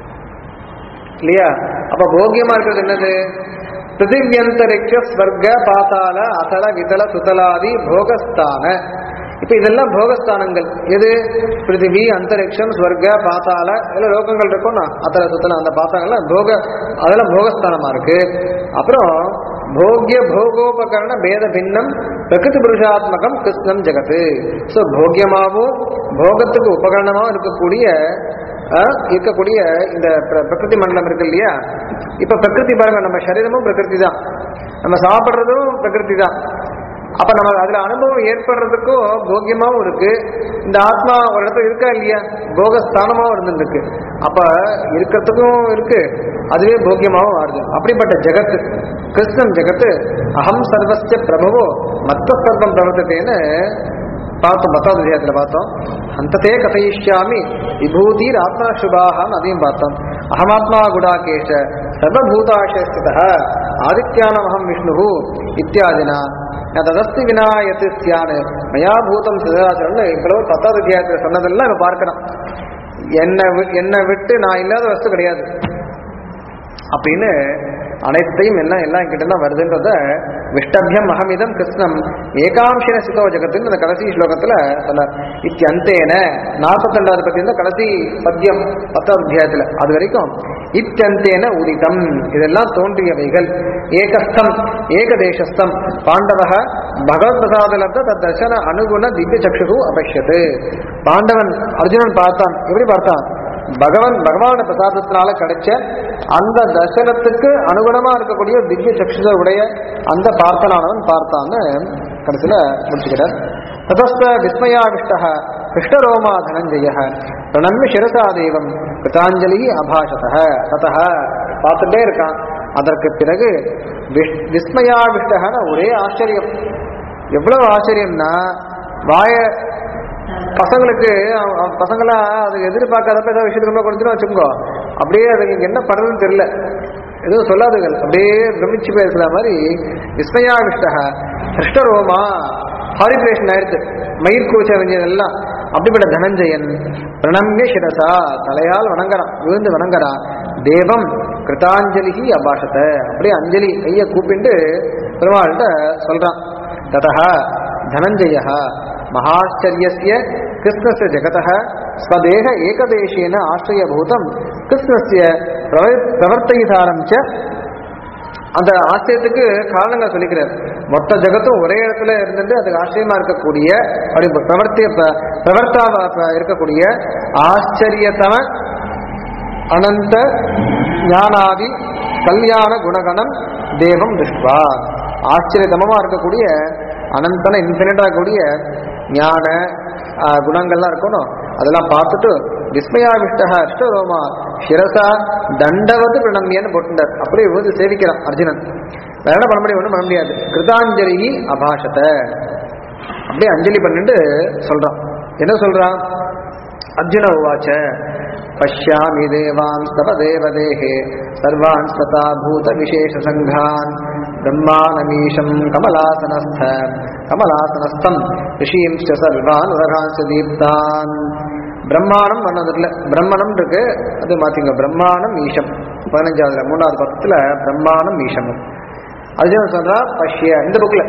இல்லையா அப்ப போக்கியமா இருக்கிறது என்னது பிருத்திவியந்தரிக்ஷ ஸ்வர்க பாதாள அசல விதல சுதலாதி போகஸ்தான இப்ப இதெல்லாம் போகஸ்தானங்கள் எது பிருத்திவி அந்தரிக்ஷம் ஸ்வர்க பாதாள இதெல்லாம் லோகங்கள் இருக்கும்னா அத்தல சுத்தல அந்த பாத்தாங்கள்லாம் போக அதெல்லாம் போகஸ்தானமா இருக்கு அப்புறம் போக்ய போகோபகரண பேத பின்னம் பிரகிருதி புருஷாத்மகம் கிருஷ்ணம் ஜெகத்து ஸோ போக்கியமாகவும் போகத்துக்கு உபகரணமாகவும் இருக்கக்கூடிய அஹ், இருக்கக்கூடிய இந்த பிர- பிரகிருதி மண்டலம் இருக்கு இல்லையா இப்ப பிரகிருதி பாருங்க நம்ம சரீரமும் பிரகிருதி தான் நம்ம சாப்பிட்றதும் பிரகிருதி தான் அப்ப நம்ம அதுல அனுபவம் ஏற்படுறதுக்கும் போக்கியமாவும் இருக்கு இந்த ஆத்மா ஒரு இடத்துல இருக்கா இல்லையா போகஸ்தானமாவும் இருந்துருக்கு அப்ப இருக்கிறதுக்கும் இருக்கு அதுவே போக்கியமாவும் ஆறுது அப்படிப்பட்ட ஜெகத்து கிருஷ்ணன் ஜெகத்து அகம் சர்வஸ்ய பிரபவோ மத்த சர்வம் பிரவர்த்தத்தேன்னு பார்த்தோம் பத்தாவது அத்தியாயத்துல பார்த்தோம் அந்ததே கதையிஷ்யாமி விபூதிர் ஆத்மா சுபாகான்னு அதையும் பார்த்தோம் அகமாத்மா குடாகேஷ சர்வபூதாசஸ்தித ஆதித்யானம் அகம் விஷ்ணு இத்தியாதினா நான் ததஸ்தி வினாயத்து சியானு மயா பூதம் சிதாச்சரம்னு இவ்வளவு பத்தாவது அத்தியாயத்தில் சொன்னதெல்லாம் இப்ப பார்க்கிறோம் என்னை வி- என்னை விட்டு நான் இல்லாத வஸ்து கிடையாது அப்படின்னு அனைத்தையும் என்ன எல்லாம் கிட்ட தான் வருதுன்றத விஷ்டபியம் அகமிதம் கிருஷ்ணம் ஏகாம்சின சிதோ ஜெகத்துன்னு அந்த கடைசி ஸ்லோகத்துல சொன்னார் இத்தியந்தேன நாற்பத்தெண்டாவது பத்தி இந்த கடைசி பத்தியம் பத்தாவது அத்தியாயத்துல அது வரைக்கும் இத்தியந்தேன உதிதம் இதெல்லாம் தோன்றியவைகள் ஏகஸ்தம் ஏகதேசஸ்தம் பாண்டவக பகவத் பிரசாதலப்த தத் தர்சன அனுகுண திவ்ய சக்ஷு அபஷ்யத்து பாண்டவன் அர்ஜுனன் பார்த்தான் எப்படி பார்த்தான் பகவான் பகவான பிரசாதத்தினால கிடைச்ச அந்த தர்சனத்துக்கு அனுகுணமா இருக்கக்கூடிய திவ்ய சக்ஷுத உடைய அந்த பார்த்தனானவன் பார்த்தான்னு கடைசியில முடிச்சுக்கிறார் ததஸ்த விஸ்மயாவிஷ்ட கிருஷ்ணரோமா தனஞ்சய பிரணம்ய சிரசா தெய்வம் கிருதாஞ்சலி அபாஷத ததா பார்த்துட்டே இருக்கான் அதற்கு பிறகு விஷ் விஸ்மயாவிஷ்டகன ஒரே ஆச்சரியம் எவ்வளவு ஆச்சரியம்னா வாய பசங்களுக்கு அவ- அவ- பசங்களாம் அது எதிர்பார்க்காதப்ப ஏதாவது விஷயத்துக்கு ரொம்ப கொடுத்துன்னு வச்சுக்கோ அப்படியே அதுக்கு என்ன பண்றதுன்னு தெரியல எதுவும் சொல்லாதுகள் அப்படியே பிரமிச்சு பேசுற மாதிரி விஸ்மயாவிஷ்டக கிருஷ்ணரோமா ஹாரிபிரேஷன் ஆயிடுச்சு மயிர் கூச்ச வேண்டியதெல்லாம் அப்படிப்பட்ட தனஞ்சயன் பிரணம்ய சிரசா தலையால் வணங்குறான் விழுந்து வணங்குறான் தேவம் கிருதாஞ்சலி அபாஷத்தை அப்படியே அஞ்சலி கையை கூப்பிட்டு பெருமாள்கிட்ட சொல்றான் ததா தனஞ்சய மகாச்சரியஸ்ய கிருஷ்ணஸ்ய ஜெகதः ஸ்வதேக ஏகதேசேன ஆசிரியபூதம் கிருஷ்ணஸ்ய பிரவ- பிரவர்த்தயிதாரம் ச அந்த ஆச்சரியத்துக்கு காரணங்கள் சொல்லிக்கிறார் மொத்த ஜெகத்தும் ஒரே இடத்துல இருந்துட்டு அதுக்கு ஆச்சரியமா இருக்கக்கூடிய அப்படி பிரவர்த்திய ப- பிரவர்த்தாவ ப- இருக்கக்கூடிய ஆச்சரியத்தம அனந்த ஞானாதி கல்யாண குணகணம் தேவம் திருஷ்வா ஆச்சரியதமமா இருக்கக்கூடிய அனந்தன இன்ஃபினிட்டா இருக்கக்கூடிய ஞான ஆஹ், குணங்கள்லாம் இருக்கணும் அதெல்லாம் பார்த்துட்டு விஸ்மயாவிஷ்டா அஷ்டரோமா சிரசா தண்டவது பிரணம்யன்னு போட்டுட்டார் அப்படியே விழுந்து சேவிக்கிறான் அர்ஜுனன் வேற என்ன பண்ண முடியும் ஒன்றும் பண்ண முடியாது கிருதாஞ்சலி அபாஷத்தை அப்படியே அஞ்சலி பண்ணிட்டு சொல்றான் என்ன சொல்றான் அர்ஜுன உவாச்ச பஷ்யாமி தேவான் தவ தேவதேகே சர்வான் ததா பூத விசேஷ சங்கான் பிரம்மானமீஷம் கமலாசனஸ்த கமலாசனஸ்தம் ரிஷீம்ச்ச சர்வான் உலகான்ச தீப்தான் பிரம்மாணம் பண்ணதில்ல பிரம்மணம் இருக்கு அது மாத்திங்க பிரம்மாணம் ஈஷம் பதினஞ்சாவதுல மூணாவது பக்கத்துல பிரம்மாணம் ஈஷம் அர்ஜுனன் சொல்றா பஷ்ய இந்த புக்ல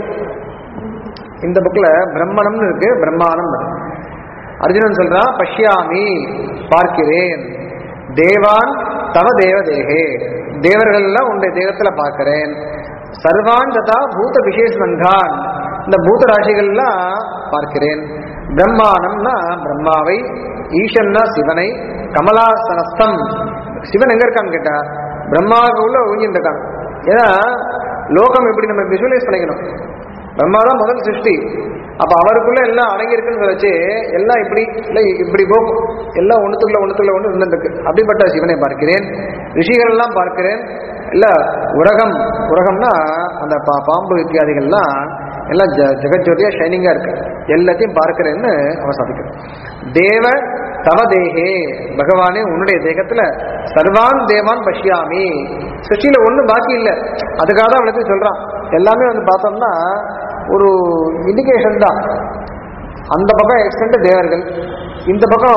இந்த புக்ல பிரம்மணம்னு இருக்கு பிரம்மாணம் இருக்கு. அர்ஜுனன் சொல்றான் பஷ்யாமி பார்க்கிறேன் தேவான் தவ தேவ தேகே தேவர்கள் எல்லாம் உன்னுடைய தேகத்துல பார்க்கிறேன் சர்வான் ததா பூத விசேஷ சங்கான் இந்த பூத ராசிகள்லாம் பார்க்கிறேன் பிரம்மாணம்னா பிரம்மாவை ஈசன்னா சிவனை கமலாசனஸ்தம் சிவன் எங்க இருக்கான்னு கேட்டா பிரம்மாவுக்கு உள்ள ஊஞ்சிட்டு இருக்கான் ஏன்னா லோகம் எப்படி நம்ம விஷுவலைஸ் பண்ணிக்கணும் பிரம்மா தான் முதல் சிருஷ்டி அப்ப அவருக்குள்ள எல்லாம் அடங்கி இருக்குன்னு வச்சு எல்லாம் இப்படி இல்ல இப்படி போகும் எல்லாம் ஒண்ணுத்துக்குள்ள ஒண்ணுத்துக்குள்ள ஒண்ணு இருந்துருக்கு அப்படிப்பட்ட சிவனை பார்க்கிறேன் ரிஷிகள் எல்லாம் பார்க்கிறேன் இல்ல உரகம் உரகம்னா அந்த பா- பாம்பு இத்தியாதிகள்லாம் எல்லாம் ஜ- ஜெகஜோதியா ஷைனிங்கா இருக்கு எல்லாத்தையும் பார்க்கிறேன்னு அவன் சாதிக்கிறான் தேவ தவ தேகே பகவானே உன்னுடைய தேகத்துல சர்வான் தேவான் பஷ்யாமி சிருஷ்டியில ஒண்ணும் பாக்கி இல்லை அதுக்காக தான் அவளுக்கு சொல்றான் எல்லாமே வந்து பார்த்தோம்னா ஒரு இண்டிகேஷன் தான் அந்த பக்கம் எக்ஸ்டெண்ட் தேவர்கள் இந்த பக்கம்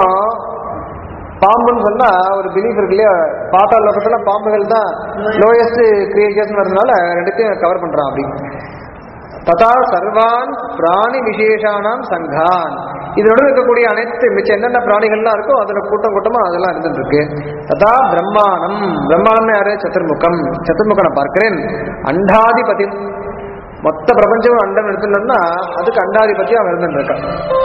பாம்புன்னு சொன்னா ஒரு பிலீஃப் இருக்கு இல்லையா பாத்தாள் லோகத்துல பாம்புகள் தான் லோயஸ்ட் கிரியேச்சர்ஸ் வரதுனால ரெண்டுத்தையும் கவர் பண்றான் அப்படி ததா சர்வான் பிராணி விசேஷானாம் சங்கான் இதனோட இருக்கக்கூடிய அனைத்து மிச்சம் என்னென்ன பிராணிகள்லாம் இருக்கோ அதுல கூட்டம் கூட்டமா அதெல்லாம் இருந்துட்டு இருக்கு ததா பிரம்மாணம் பிரம்மாண்டம் யாரு சதுர்முகம் சதுர்முகனை பார்க்கிறேன் அண்டாதிபதி மொத்த பிரபஞ்சமும் அண்டம் எடுத்துட்டோம்னா அதுக்கு அண்டாதிபதியா அவன் இருந்துட்டு இருக்கான்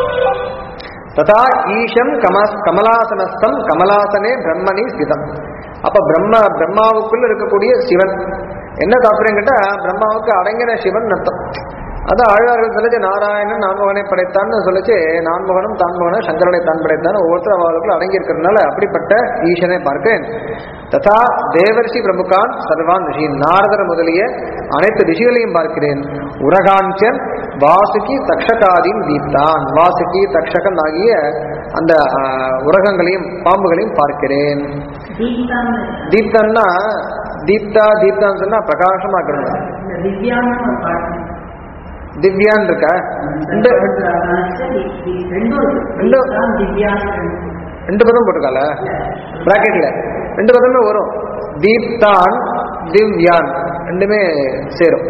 ததா ஈஷம் கம கமலாசனஸ்தம் கமலாசனே பிரம்மணி ஸ்திதம் அப்ப பிரம்ம பிரம்மாவுக்குள்ள இருக்கக்கூடிய சிவன் என்ன தாற்பயம் கேட்டா பிரம்மாவுக்கு அடங்கின சிவன் அர்த்தம் அதான் ஆழ்வார்கள் சொல்லிச்சு நாராயணன் நான்முகனை படைத்தான்னு சொல்லிச்சு நான்முகனும் தான்முகனை சங்கரனை தான் படைத்தான் ஒவ்வொருத்தர் அவர்களுக்குள்ள அடங்கி இருக்கிறதுனால அப்படிப்பட்ட ஈசனை பார்க்கிறேன் ததா தேவர்ஷி பிரமுகான் சர்வான் ரிஷி நாரதர் முதலிய அனைத்து ரிஷிகளையும் பார்க்கிறேன் உரகாஞ்சன் வாசுகி தக்ஷகாதீன் தீப்தான் வாசுகி தக்ஷகன் ஆகிய அந்த ஆஹ், உரகங்களையும் பாம்புகளையும் பார்க்கிறேன் தீப்தான் தீப்தன்னா தீப்தா தீப்தான்னு சொன்னா பிரகாசமா இருக்கிறது இந்த திவ்யான்னு ஒரு பாட்டு திவ்யான் இருக்கா இந்த ரெண்டும் ரெண்டும். தீப்தான் திவ்யான்னு ரெண்டு. ரெண்டு பதம் போட்டிருக்கால பிராக்கெட்ல ரெண்டு பதமே வரும் தீப்தான் திவ்யான் ரெண்டுமே சேரும்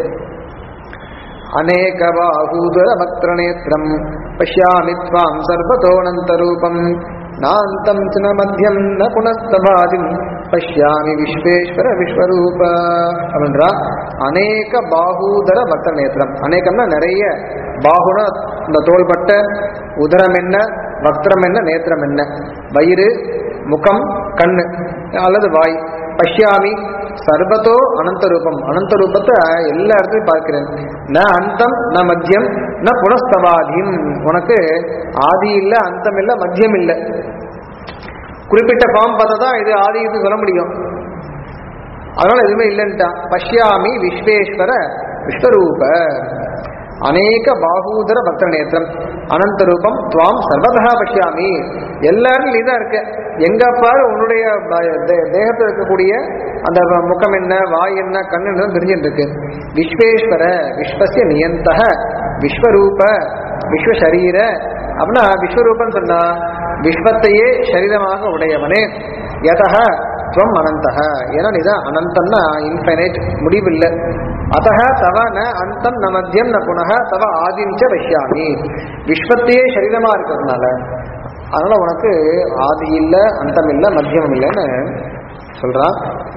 அநேக பாகூதர வக்ர நேத்திரம் பஷ்யாமி த்வாம் சர்வதோனந்த ரூபம் நாந்தம் சின மத்தியம் ந புனஸ்தபாதிம் பஷ்யாமி விஸ்வேஸ்வர விஸ்வரூப அப்படின்றா அநேக பாகூதர வக்ர நேத்திரம் அநேகம்னா நிறைய பாகுனா இந்த தோள்பட்ட உதரம் என்ன வக்திரம் என்ன நேத்திரம் என்ன வயிறு முகம் கண்ணு அல்லது வாய் பஷ்யாமி சர்வதோ அனந்த ரூபம் அனந்த ரூபத்தை எல்லா இடத்துலையும் பார்க்கிறேன் ந அந்தம் ந மத்தியம் ந புனஸ்தவாதியும் உனக்கு ஆதி இல்ல அந்தம் இல்ல மத்தியம் இல்ல குறிப்பிட்ட ஃபார்ம் பார்த்தா தான் இது ஆதி இது சொல்ல முடியும் அதனால எதுவுமே இல்லைன்ட்டான் பஷ்யாமி விஸ்வேஸ்வர விஸ்வரூப அநேக பாகூதர பக்த நேத்திரம் அனந்த ரூபம் துவாம் சர்வதா பஷ்யாமி எல்லாரும் நீ தான் இருக்க எங்க பாரு உன்னுடைய ப- தே- தேகத்தில் இருக்கக்கூடிய அந்த வ- முகம் என்ன வாய் என்ன கண் என்ன தெரிஞ்சுட்டு இருக்கு விஸ்வேஸ்வர விஸ்வசிய நியந்தக விஸ்வரூப விஸ்வசரீர அப்படின்னா விஸ்வரூபம் சொன்னா விஸ்வத்தையே சரீரமாக உடையவனே யதக துவம் அனந்தக ஏன்னா நீதான் அனந்தம்னா இன்ஃபைனைட் முடிவில்லை அத்தக தவ ந அந்தம் ந மத்தியம் ந புனக தவ ஆதிஞ்ச பஷ்யாமி விஸ்வத்தையே சரீரமா இருக்கிறதுனால அதனால உனக்கு ஆதி இல்ல அந்தம் இல்ல மத்தியம் இல்லைன்னு சொல்றான்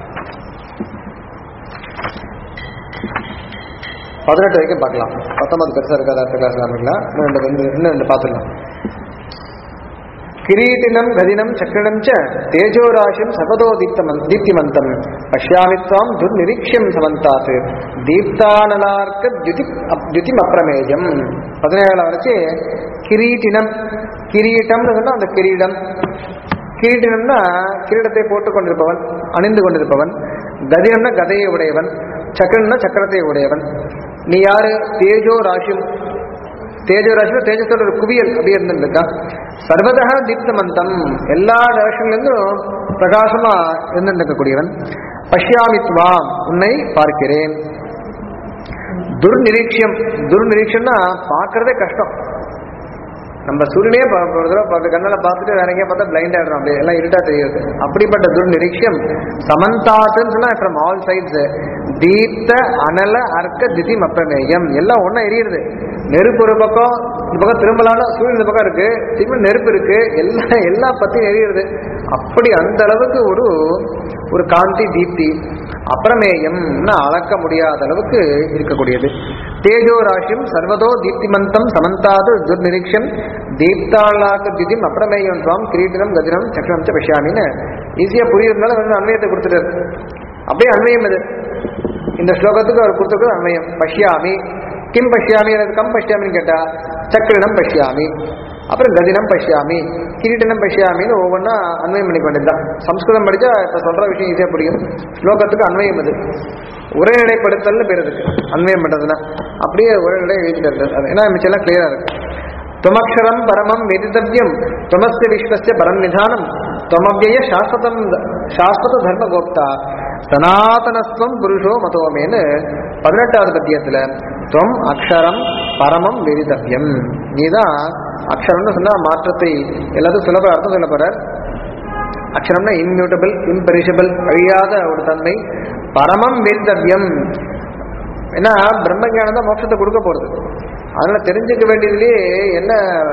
பதினெட்டு வரைக்கும் பார்க்கலாம் பத்தொன்பது பெருசா இருக்காது அடுத்த கிளாஸ் ஆரம்பிக்கலாம் இன்னும் ரெண்டு ரெண்டு இன்னும் ரெண்டு பார்த்துக்கலாம் கிரீட்டினம் கதினம் சக்கரணம் ச தேஜோராசிம் சபதோ தீப்தமன் தீப்திமந்தம் பஷ்யாமி துவாம் துர்நிரீக்ஷம் சமந்தாத் தீப்தானனார்க்க துதி துதிம் அப்பிரமேயம் பதினேழாம் வரைச்சு கிரீட்டினம் கிரீட்டம்னு சொன்னா அந்த கிரீடம் கிரீட்டினம்னா கிரீடத்தை போட்டுக் கொண்டிருப்பவன் அணிந்து கொண்டிருப்பவன் கதினம்னா கதையை உடையவன் சக்கரம்னா சக்கரத்தை உடையவன் நீ யாரு தேஜோ ராசிம் தேஜோ ராசியில தேஜஸோட ஒரு குவியல் அப்படியே இருந்துருக்கா சர்வதா தீப்தமந்தம் எல்லா டேரக்ஷன்லேருந்தும் பிரகாசமா இருந்துருக்கக்கூடியவன் பஷ்யாமித்வாம் உன்னை பார்க்கிறேன் துர்நிரீட்சியம் துர்நிரீட்சம்னா பார்க்கறதே கஷ்டம் நம்ம சூரியனே பா- ஒரு தடவை பார்த்து கண்ணால பார்த்துட்டு வேற எங்கேயா பார்த்தா பிளைண்ட் ஆயிடுறோம் அப்படியே எல்லாம் இருட்டா தெரியுது அப்படிப்பட்ட துர்நிரீட்சியம் சமந்தாத்துன்னு சொன்னா ஃப்ரம் ஆல் சைட்ஸ் தீப்த அனல அர்க்க திதி மப்பிரமேயம் எல்லாம் ஒண்ணா எரியுது நெருப்பு ஒரு பக்கம் இந்த பக்கம் திரும்பலான சூரியன் இந்த பக்கம் இருக்கு திரும்ப நெருப்பு இருக்கு எல்லாம் எல்லா பத்தியும் எரியுது அப்படி அந்த அளவுக்கு ஒரு ஒரு காந்தி தீப்தி அப்பிரமேயம்னா அளக்க முடியாத அளவுக்கு இருக்கக்கூடியது தேஜோ ராசியும் சர்வதோ தீப்திமந்தம் சமந்தாது துர்நிரீக்ஷம் தீப்தாளாக்க திதிம் அப்பிரமேயம் சுவாம் கிரீட்டினம் கதினம் சக்கரம் ச பஷ்யாமின்னு ஈஸியா புரியுறதுனால வந்து அன்வயத்தை கொடுத்துட்டாரு அப்படியே அன்வயம் இது இந்த ஸ்லோகத்துக்கு அவர் கொடுத்துருக்கிறது அன்வயம் பஷ்யாமி கிம் பஷ்யாமி அல்லது கம் பஷ்யாமின்னு கேட்டா சக்கரினம் பஷ்யாமி அப்புறம் கதினம் பஷ்யாமி கிரீட்டனம் பஷ்யாமின்னு ஒவ்வொன்றா அன்வயம் பண்ணி கொண்டிருந்தான் சம்ஸ்கிருதம் படிச்சா இப்ப சொல்ற விஷயம் ஈஸியா புரியும் ஸ்லோகத்துக்கு அன்வயம் அது உரைநடைப்படுத்தல்னு பேர் இருக்கு அன்வயம் பண்றதுன்னா அப்படியே உரைநடை எழுதிட்டு அது ஏன்னா மிச்சம் எல்லாம் கிளியரா இருக்கு त्वमक्षरं परमं वेदितव्यं त्वमस्य विश्वस्य परं निधानं त्वमव्यय शाश्वतं शाश्वत தர்மகோப்தா சனாதனஸ்வம் புருஷோ மதோமேன்னு பதினெட்டாவது பத்தியத்துல துவம் அக்ஷரம் பரமம் வேதித்தவ்யம் நீதான் அக்ஷரம்னு சொன்னா மாற்றத்தை எல்லாத்துக்கும் சுலப அர்த்தம் சொல்ல போறார் அக்ஷரம்னா இம்யூட்டபிள் இம்பெரிஷபிள் அழியாத ஒரு தன்மை பரமம் வேதித்தவ்யம் ஏன்னா பிரம்ம ஞானம் தான் மோட்சத்தை கொடுக்க போறது அதனால தெரிஞ்சுக்க வேண்டியதுலயே என்ன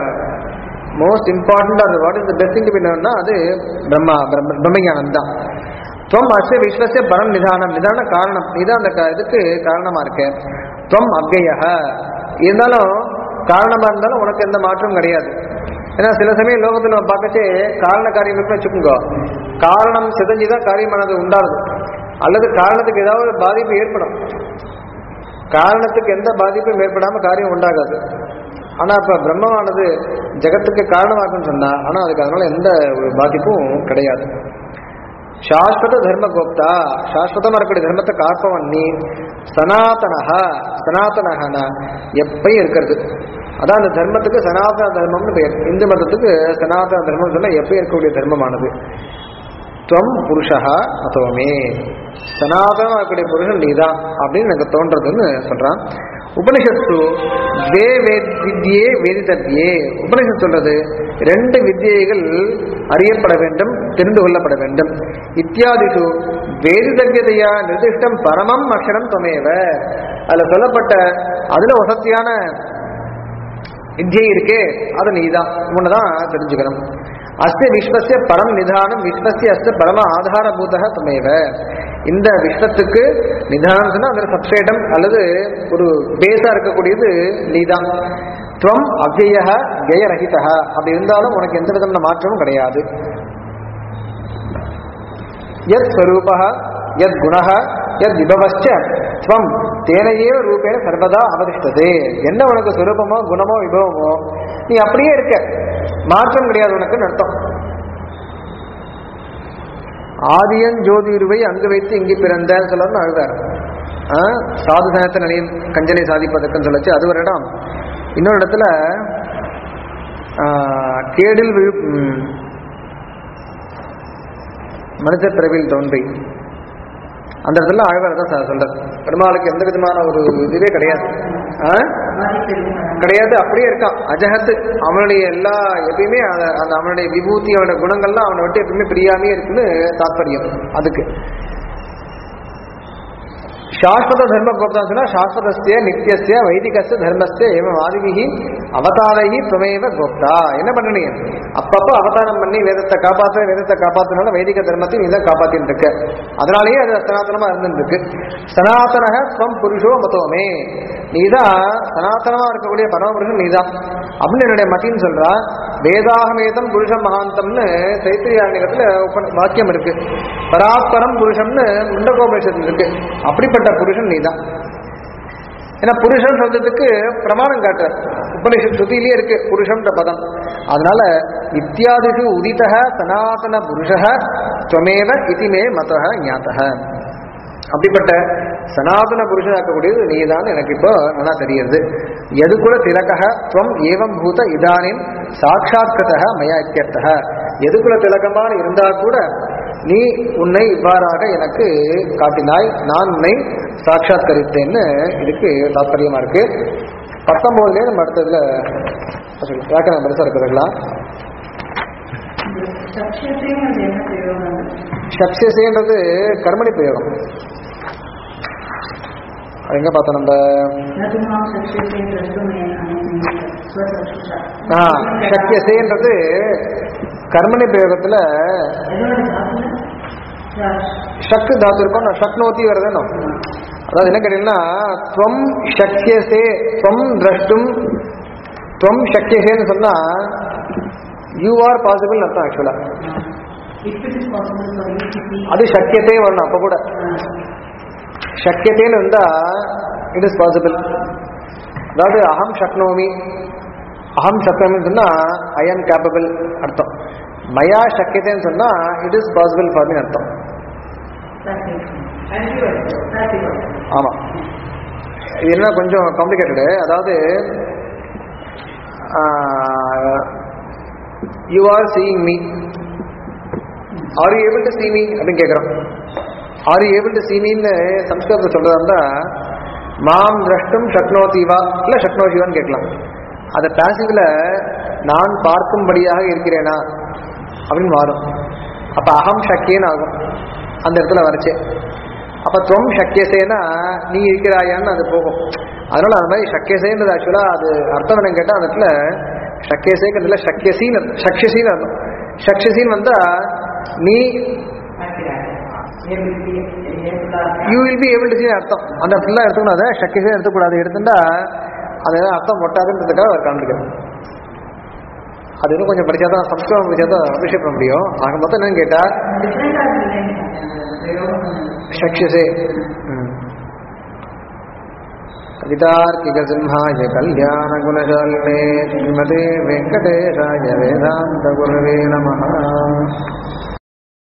மோஸ்ட் இம்பார்ட்டன்ட் அது what is the best thing அது பிரம்மா பிரம்ம பிரம்மஞானம் தான் துவம் அஸ்ய விஸ்வசிய பரம் நிதானம் நிதான காரணம் நீதான் அந்த க- இதுக்கு காரணமா இருக்க துவம் அவ்யய இருந்தாலும் காரணமா இருந்தாலும் உனக்கு எந்த மாற்றமும் கிடையாது ஏன்னா சில சமயம் லோகத்துல நம்ம பார்க்கச்சே காரண காரியம் இருக்குன்னு வச்சுக்கோங்க காரணம் சிதஞ்சுதான் காரியமானது உண்டாகுது அல்லது காரணத்துக்கு ஏதாவது ஒரு பாதிப்பு ஏற்படும் காரணத்துக்கு எந்த பாதிப்பும் ஏற்படாம காரியம் உண்டாகாது ஆனா இப்ப பிரம்மமானது ஜெகத்துக்கு காரணமாகும்னு சொன்னா ஆனா அதுக்கு அதனால எந்த ஒரு பாதிப்பும் கிடையாது சாஸ்வத தர்ம கோப்தா சாஸ்வதமா இருக்கக்கூடிய தர்மத்தை காப்பவன் நீ சனாதனஹா சனாதனஹனா எப்பயும் இருக்கிறது அதான் அந்த தர்மத்துக்கு சனாதன தர்மம்னு பெயர் இந்து மதத்துக்கு சனாதன தர்மம் சொன்னா எப்பயும் இருக்கக்கூடிய தர்மமானது துவம் புருஷா அதோமே சனாதனமா இருக்கக்கூடிய புருஷன் நீதான் அப்படின்னு எனக்கு தோன்றதுன்னு சொல்றான் உபனிஷத்து வே வேத் வித்யே வேதிதவ்யே உபனிஷத் சொல்றது ரெண்டு வித்தியைகள் அறியப்பட வேண்டும் தெரிந்து கொள்ளப்பட வேண்டும் இத்தியாதிஷு வேதிதவ்யதையா நிர்திஷ்டம் பரமம் அக்ஷரம் துவமேவ அதுல சொல்லப்பட்ட அதுல வசத்தியான வித்யை இருக்கே அது நீதான் உன்னதான் தெரிஞ்சுக்கணும் அஸ்ய விஸ்வசிய பரம் நிதானம் விஸ்வசிய அஸ்ய பரம ஆதாரபூதக துமேவ இந்த விஸ்வத்துக்கு நிதானம் சொன்னா அதுல சப்ஸ்ட்ரேட்டம் அல்லது ஒரு பேஸா இருக்கக்கூடியது நீதான் துவம் அவ்யய கயரகித அப்படி இருந்தாலும் உனக்கு எந்த விதமான மாற்றமும் கிடையாது யத் ஸ்வரூப யத் குணः யத் விபவச்ச ஸ்வம் தேனையேவ ரூபேண சர்வதா அவதிஷ்டதே என்ன உனக்கு சுரூபமோ குணமோ விபவமோ நீ அப்படியே இருக்க மாற்றம் கிடையாது உனக்குன்னு அர்த்தம் ஆதியன் ஜோதிருவை அங்கு வைத்து இங்கு பிறந்தேன்னு சொல்லணும்னு அழுதார் ஆ, சாது சனத்த நிலையம் கஞ்சனை சாதிப்பதற்குன்னு சொல்லச்சு அது ஒரு இடம் இன்னொரு இடத்துல ஆ, கேடில் விழு ம், மனித பிறவில் தோன்றி அந்த இடத்துல ஆழ்வார் தான் சொ- சொல்றார் பெருமாளுக்கு எந்த விதமான ஒரு இதுவே கிடையாது ஆ? கிடையாது அப்படியே இருக்கான் அஜகத்து அவனுடைய எல்லா எப்பயுமே அந்த- அந்த அவனுடைய விபூதி அவனுடைய குணங்கள்லாம் அவனை விட்டு எப்பயுமே பிரியாமே இருக்குன்னு தாத்பரியம் அதுக்கு சாஸ்வத தர்ம கோப்தான் சொன்னா சாஸ்வதஸ்ய நித்தியஸ்ய வைதிகஸ்ய தர்மஸ்ய ஏவம் ஆதிவிகி அவதாரைகி துணைவ கோப்தா என்ன பண்ண நீ அப்பப்போ அவதாரம் பண்ணி வேதத்தை காப்பாற்ற வேதத்தை காப்பாத்தினால வைதிக தர்மத்தை நீ தான் காப்பாத்தின்னு இருக்க அதனாலேயே அது சனாதனமா இருந்துருக்கு சனாதனக ஸ்வம் புருஷோ மதோமே நீதான் சனாதனமா இருக்கக்கூடிய பரமபுருஷன் நீதான் அப்படின்னு என்னுடைய மத்தின்னு சொல்றா வேதாகமேதம் புருஷம் மகாந்தம்னு சைத்திரியாங்கத்துல வாக்கியம் இருக்கு பராத்பரம் புருஷம்னு முண்டகோபேஷத்தில் இருக்கு அப்படிப்பட்ட புருஷன் நீதான் ஏன்னா புருஷன் சொல்றதுக்கு பிரமாணம் காட்டுறார் உபனிஷத் ஸ்ருதியிலேயே இருக்கு புருஷன்ற பதம் அதனால இத்தியாதிஷு உதிதः சனாதன புருஷः துவமேவ இதிமே மதः ஞாத்தः அப்படிப்பட்ட சனாதன புருஷனாக்கக்கூடியது நீதான் எனக்கு இப்போ நல்லா தெரியுது எது கூட திலகः துவம் ஏவம் பூத இதானின் சாட்சாத்கதः மயா இத்தியர்த்தः எதுக்குல திலகமான இருந்தா கூட நீ உன்னை இவ்வாறாக எனக்கு காட்டினாய் நான் உன்னை சாட்சாத்கரித்தேன்னு இதுக்கு தாத்பரியமா இருக்கு பத்தொன்பதுலேயே நம்ம அடுத்ததுல வியாக்கரணம் பெருசா இருக்கிறதுங்களா சக்ஷத்தையும் என்ன பிரயோகம் சக்ஷசேன்றது கர்மணி பிரயோகம் அது எங்க பார்த்தோம் நம்ம நதுமாம் சக்ஷத்தை பிரசுமே ஸ்வசக்ஷா ஆ சக்கியசேன்றது கர்மணி பிரயோகத்துல எதோட தாத்துல ஷக்கு தாத்து இருக்கும் நான் ஷக்னோத்தி வருதுன்னு அதாவது என்ன கேட்டீங்கன்னா துவம் சக்கியசே துவம் திரஷ்டும் துவம் சக்கியசேன்னு சொன்னா யூ ஆர் பாசிபிள் அர்த்தம் actually if it is possible for you to see அது சக்கியத்தே வரணும் அப்ப கூட சக்கியத்தேன்னு இருந்தா இட் இஸ் பாசிபிள் அதாவது அகம் சக்னோமி அகம் சக்னோமின்னு சொன்னா ஐ ஆம் கேப்பபிள் அர்த்தம் மயா சக்கியத்தேன்னு சொன்னா it is possible for me அர்த்தம் ஆமா இது என்ன கொஞ்சம் காம்ப்ளிகேட்டடு அதாவது you are seeing me are you able to see me அப்படின்னு கேட்குறோம் are you able to see meன்னு சம்ஸ்கிருதத்தில் சொல்றதா இருந்தா மாம் திரஷ்டும் சக்னோதிவா இல்லை சக்னோதிவான்னு கேட்கலாம் அதை பேசிவ்ல நான் பார்க்கும்படியாக இருக்கிறேனா அப்படின்னு மாறும் அப்ப அகம் சக்கியன்னு ஆகும் அந்த இடத்துல வரைச்சே அப்ப துவம் சக்கியசேனா நீ இருக்கிறாயான்னு அது போகும் அதனால அந்த மாதிரி சக்கியசேன்றது ஆக்சுவலா அது அர்த்தம் என்னன்னு கேட்டா அந்த இடத்துல சக்கியசேங்கிறதுல சக்கியசீன் சக்ஷசின்னு அர்த்தம் சக்ஷசின்னு வந்தா நீ you will be able to see அர்த்தம் அந்த இடத்துல எடுத்துக்கணும் அதை சக்கியசே எடுத்துக்கூடாது எடுத்துட்டா அது அர்த்தம் ஒட்டாதுன்றதுக்காக அவர் காண்பிக்கணும் அது இன்னும் கொஞ்சம் படிச்சா தான் சம்ஸ்கிருதம் படிச்சா தான் அபிஷேக் பண்ண முடியும் ஆக மொத்தம் என்னன்னு கேட்டா சக்ஷசே कवितार्किकसिंहाय कल्याणगुणशालिने श्रीमते वेङ्कटेशाय वेदान्तगुरवे नमः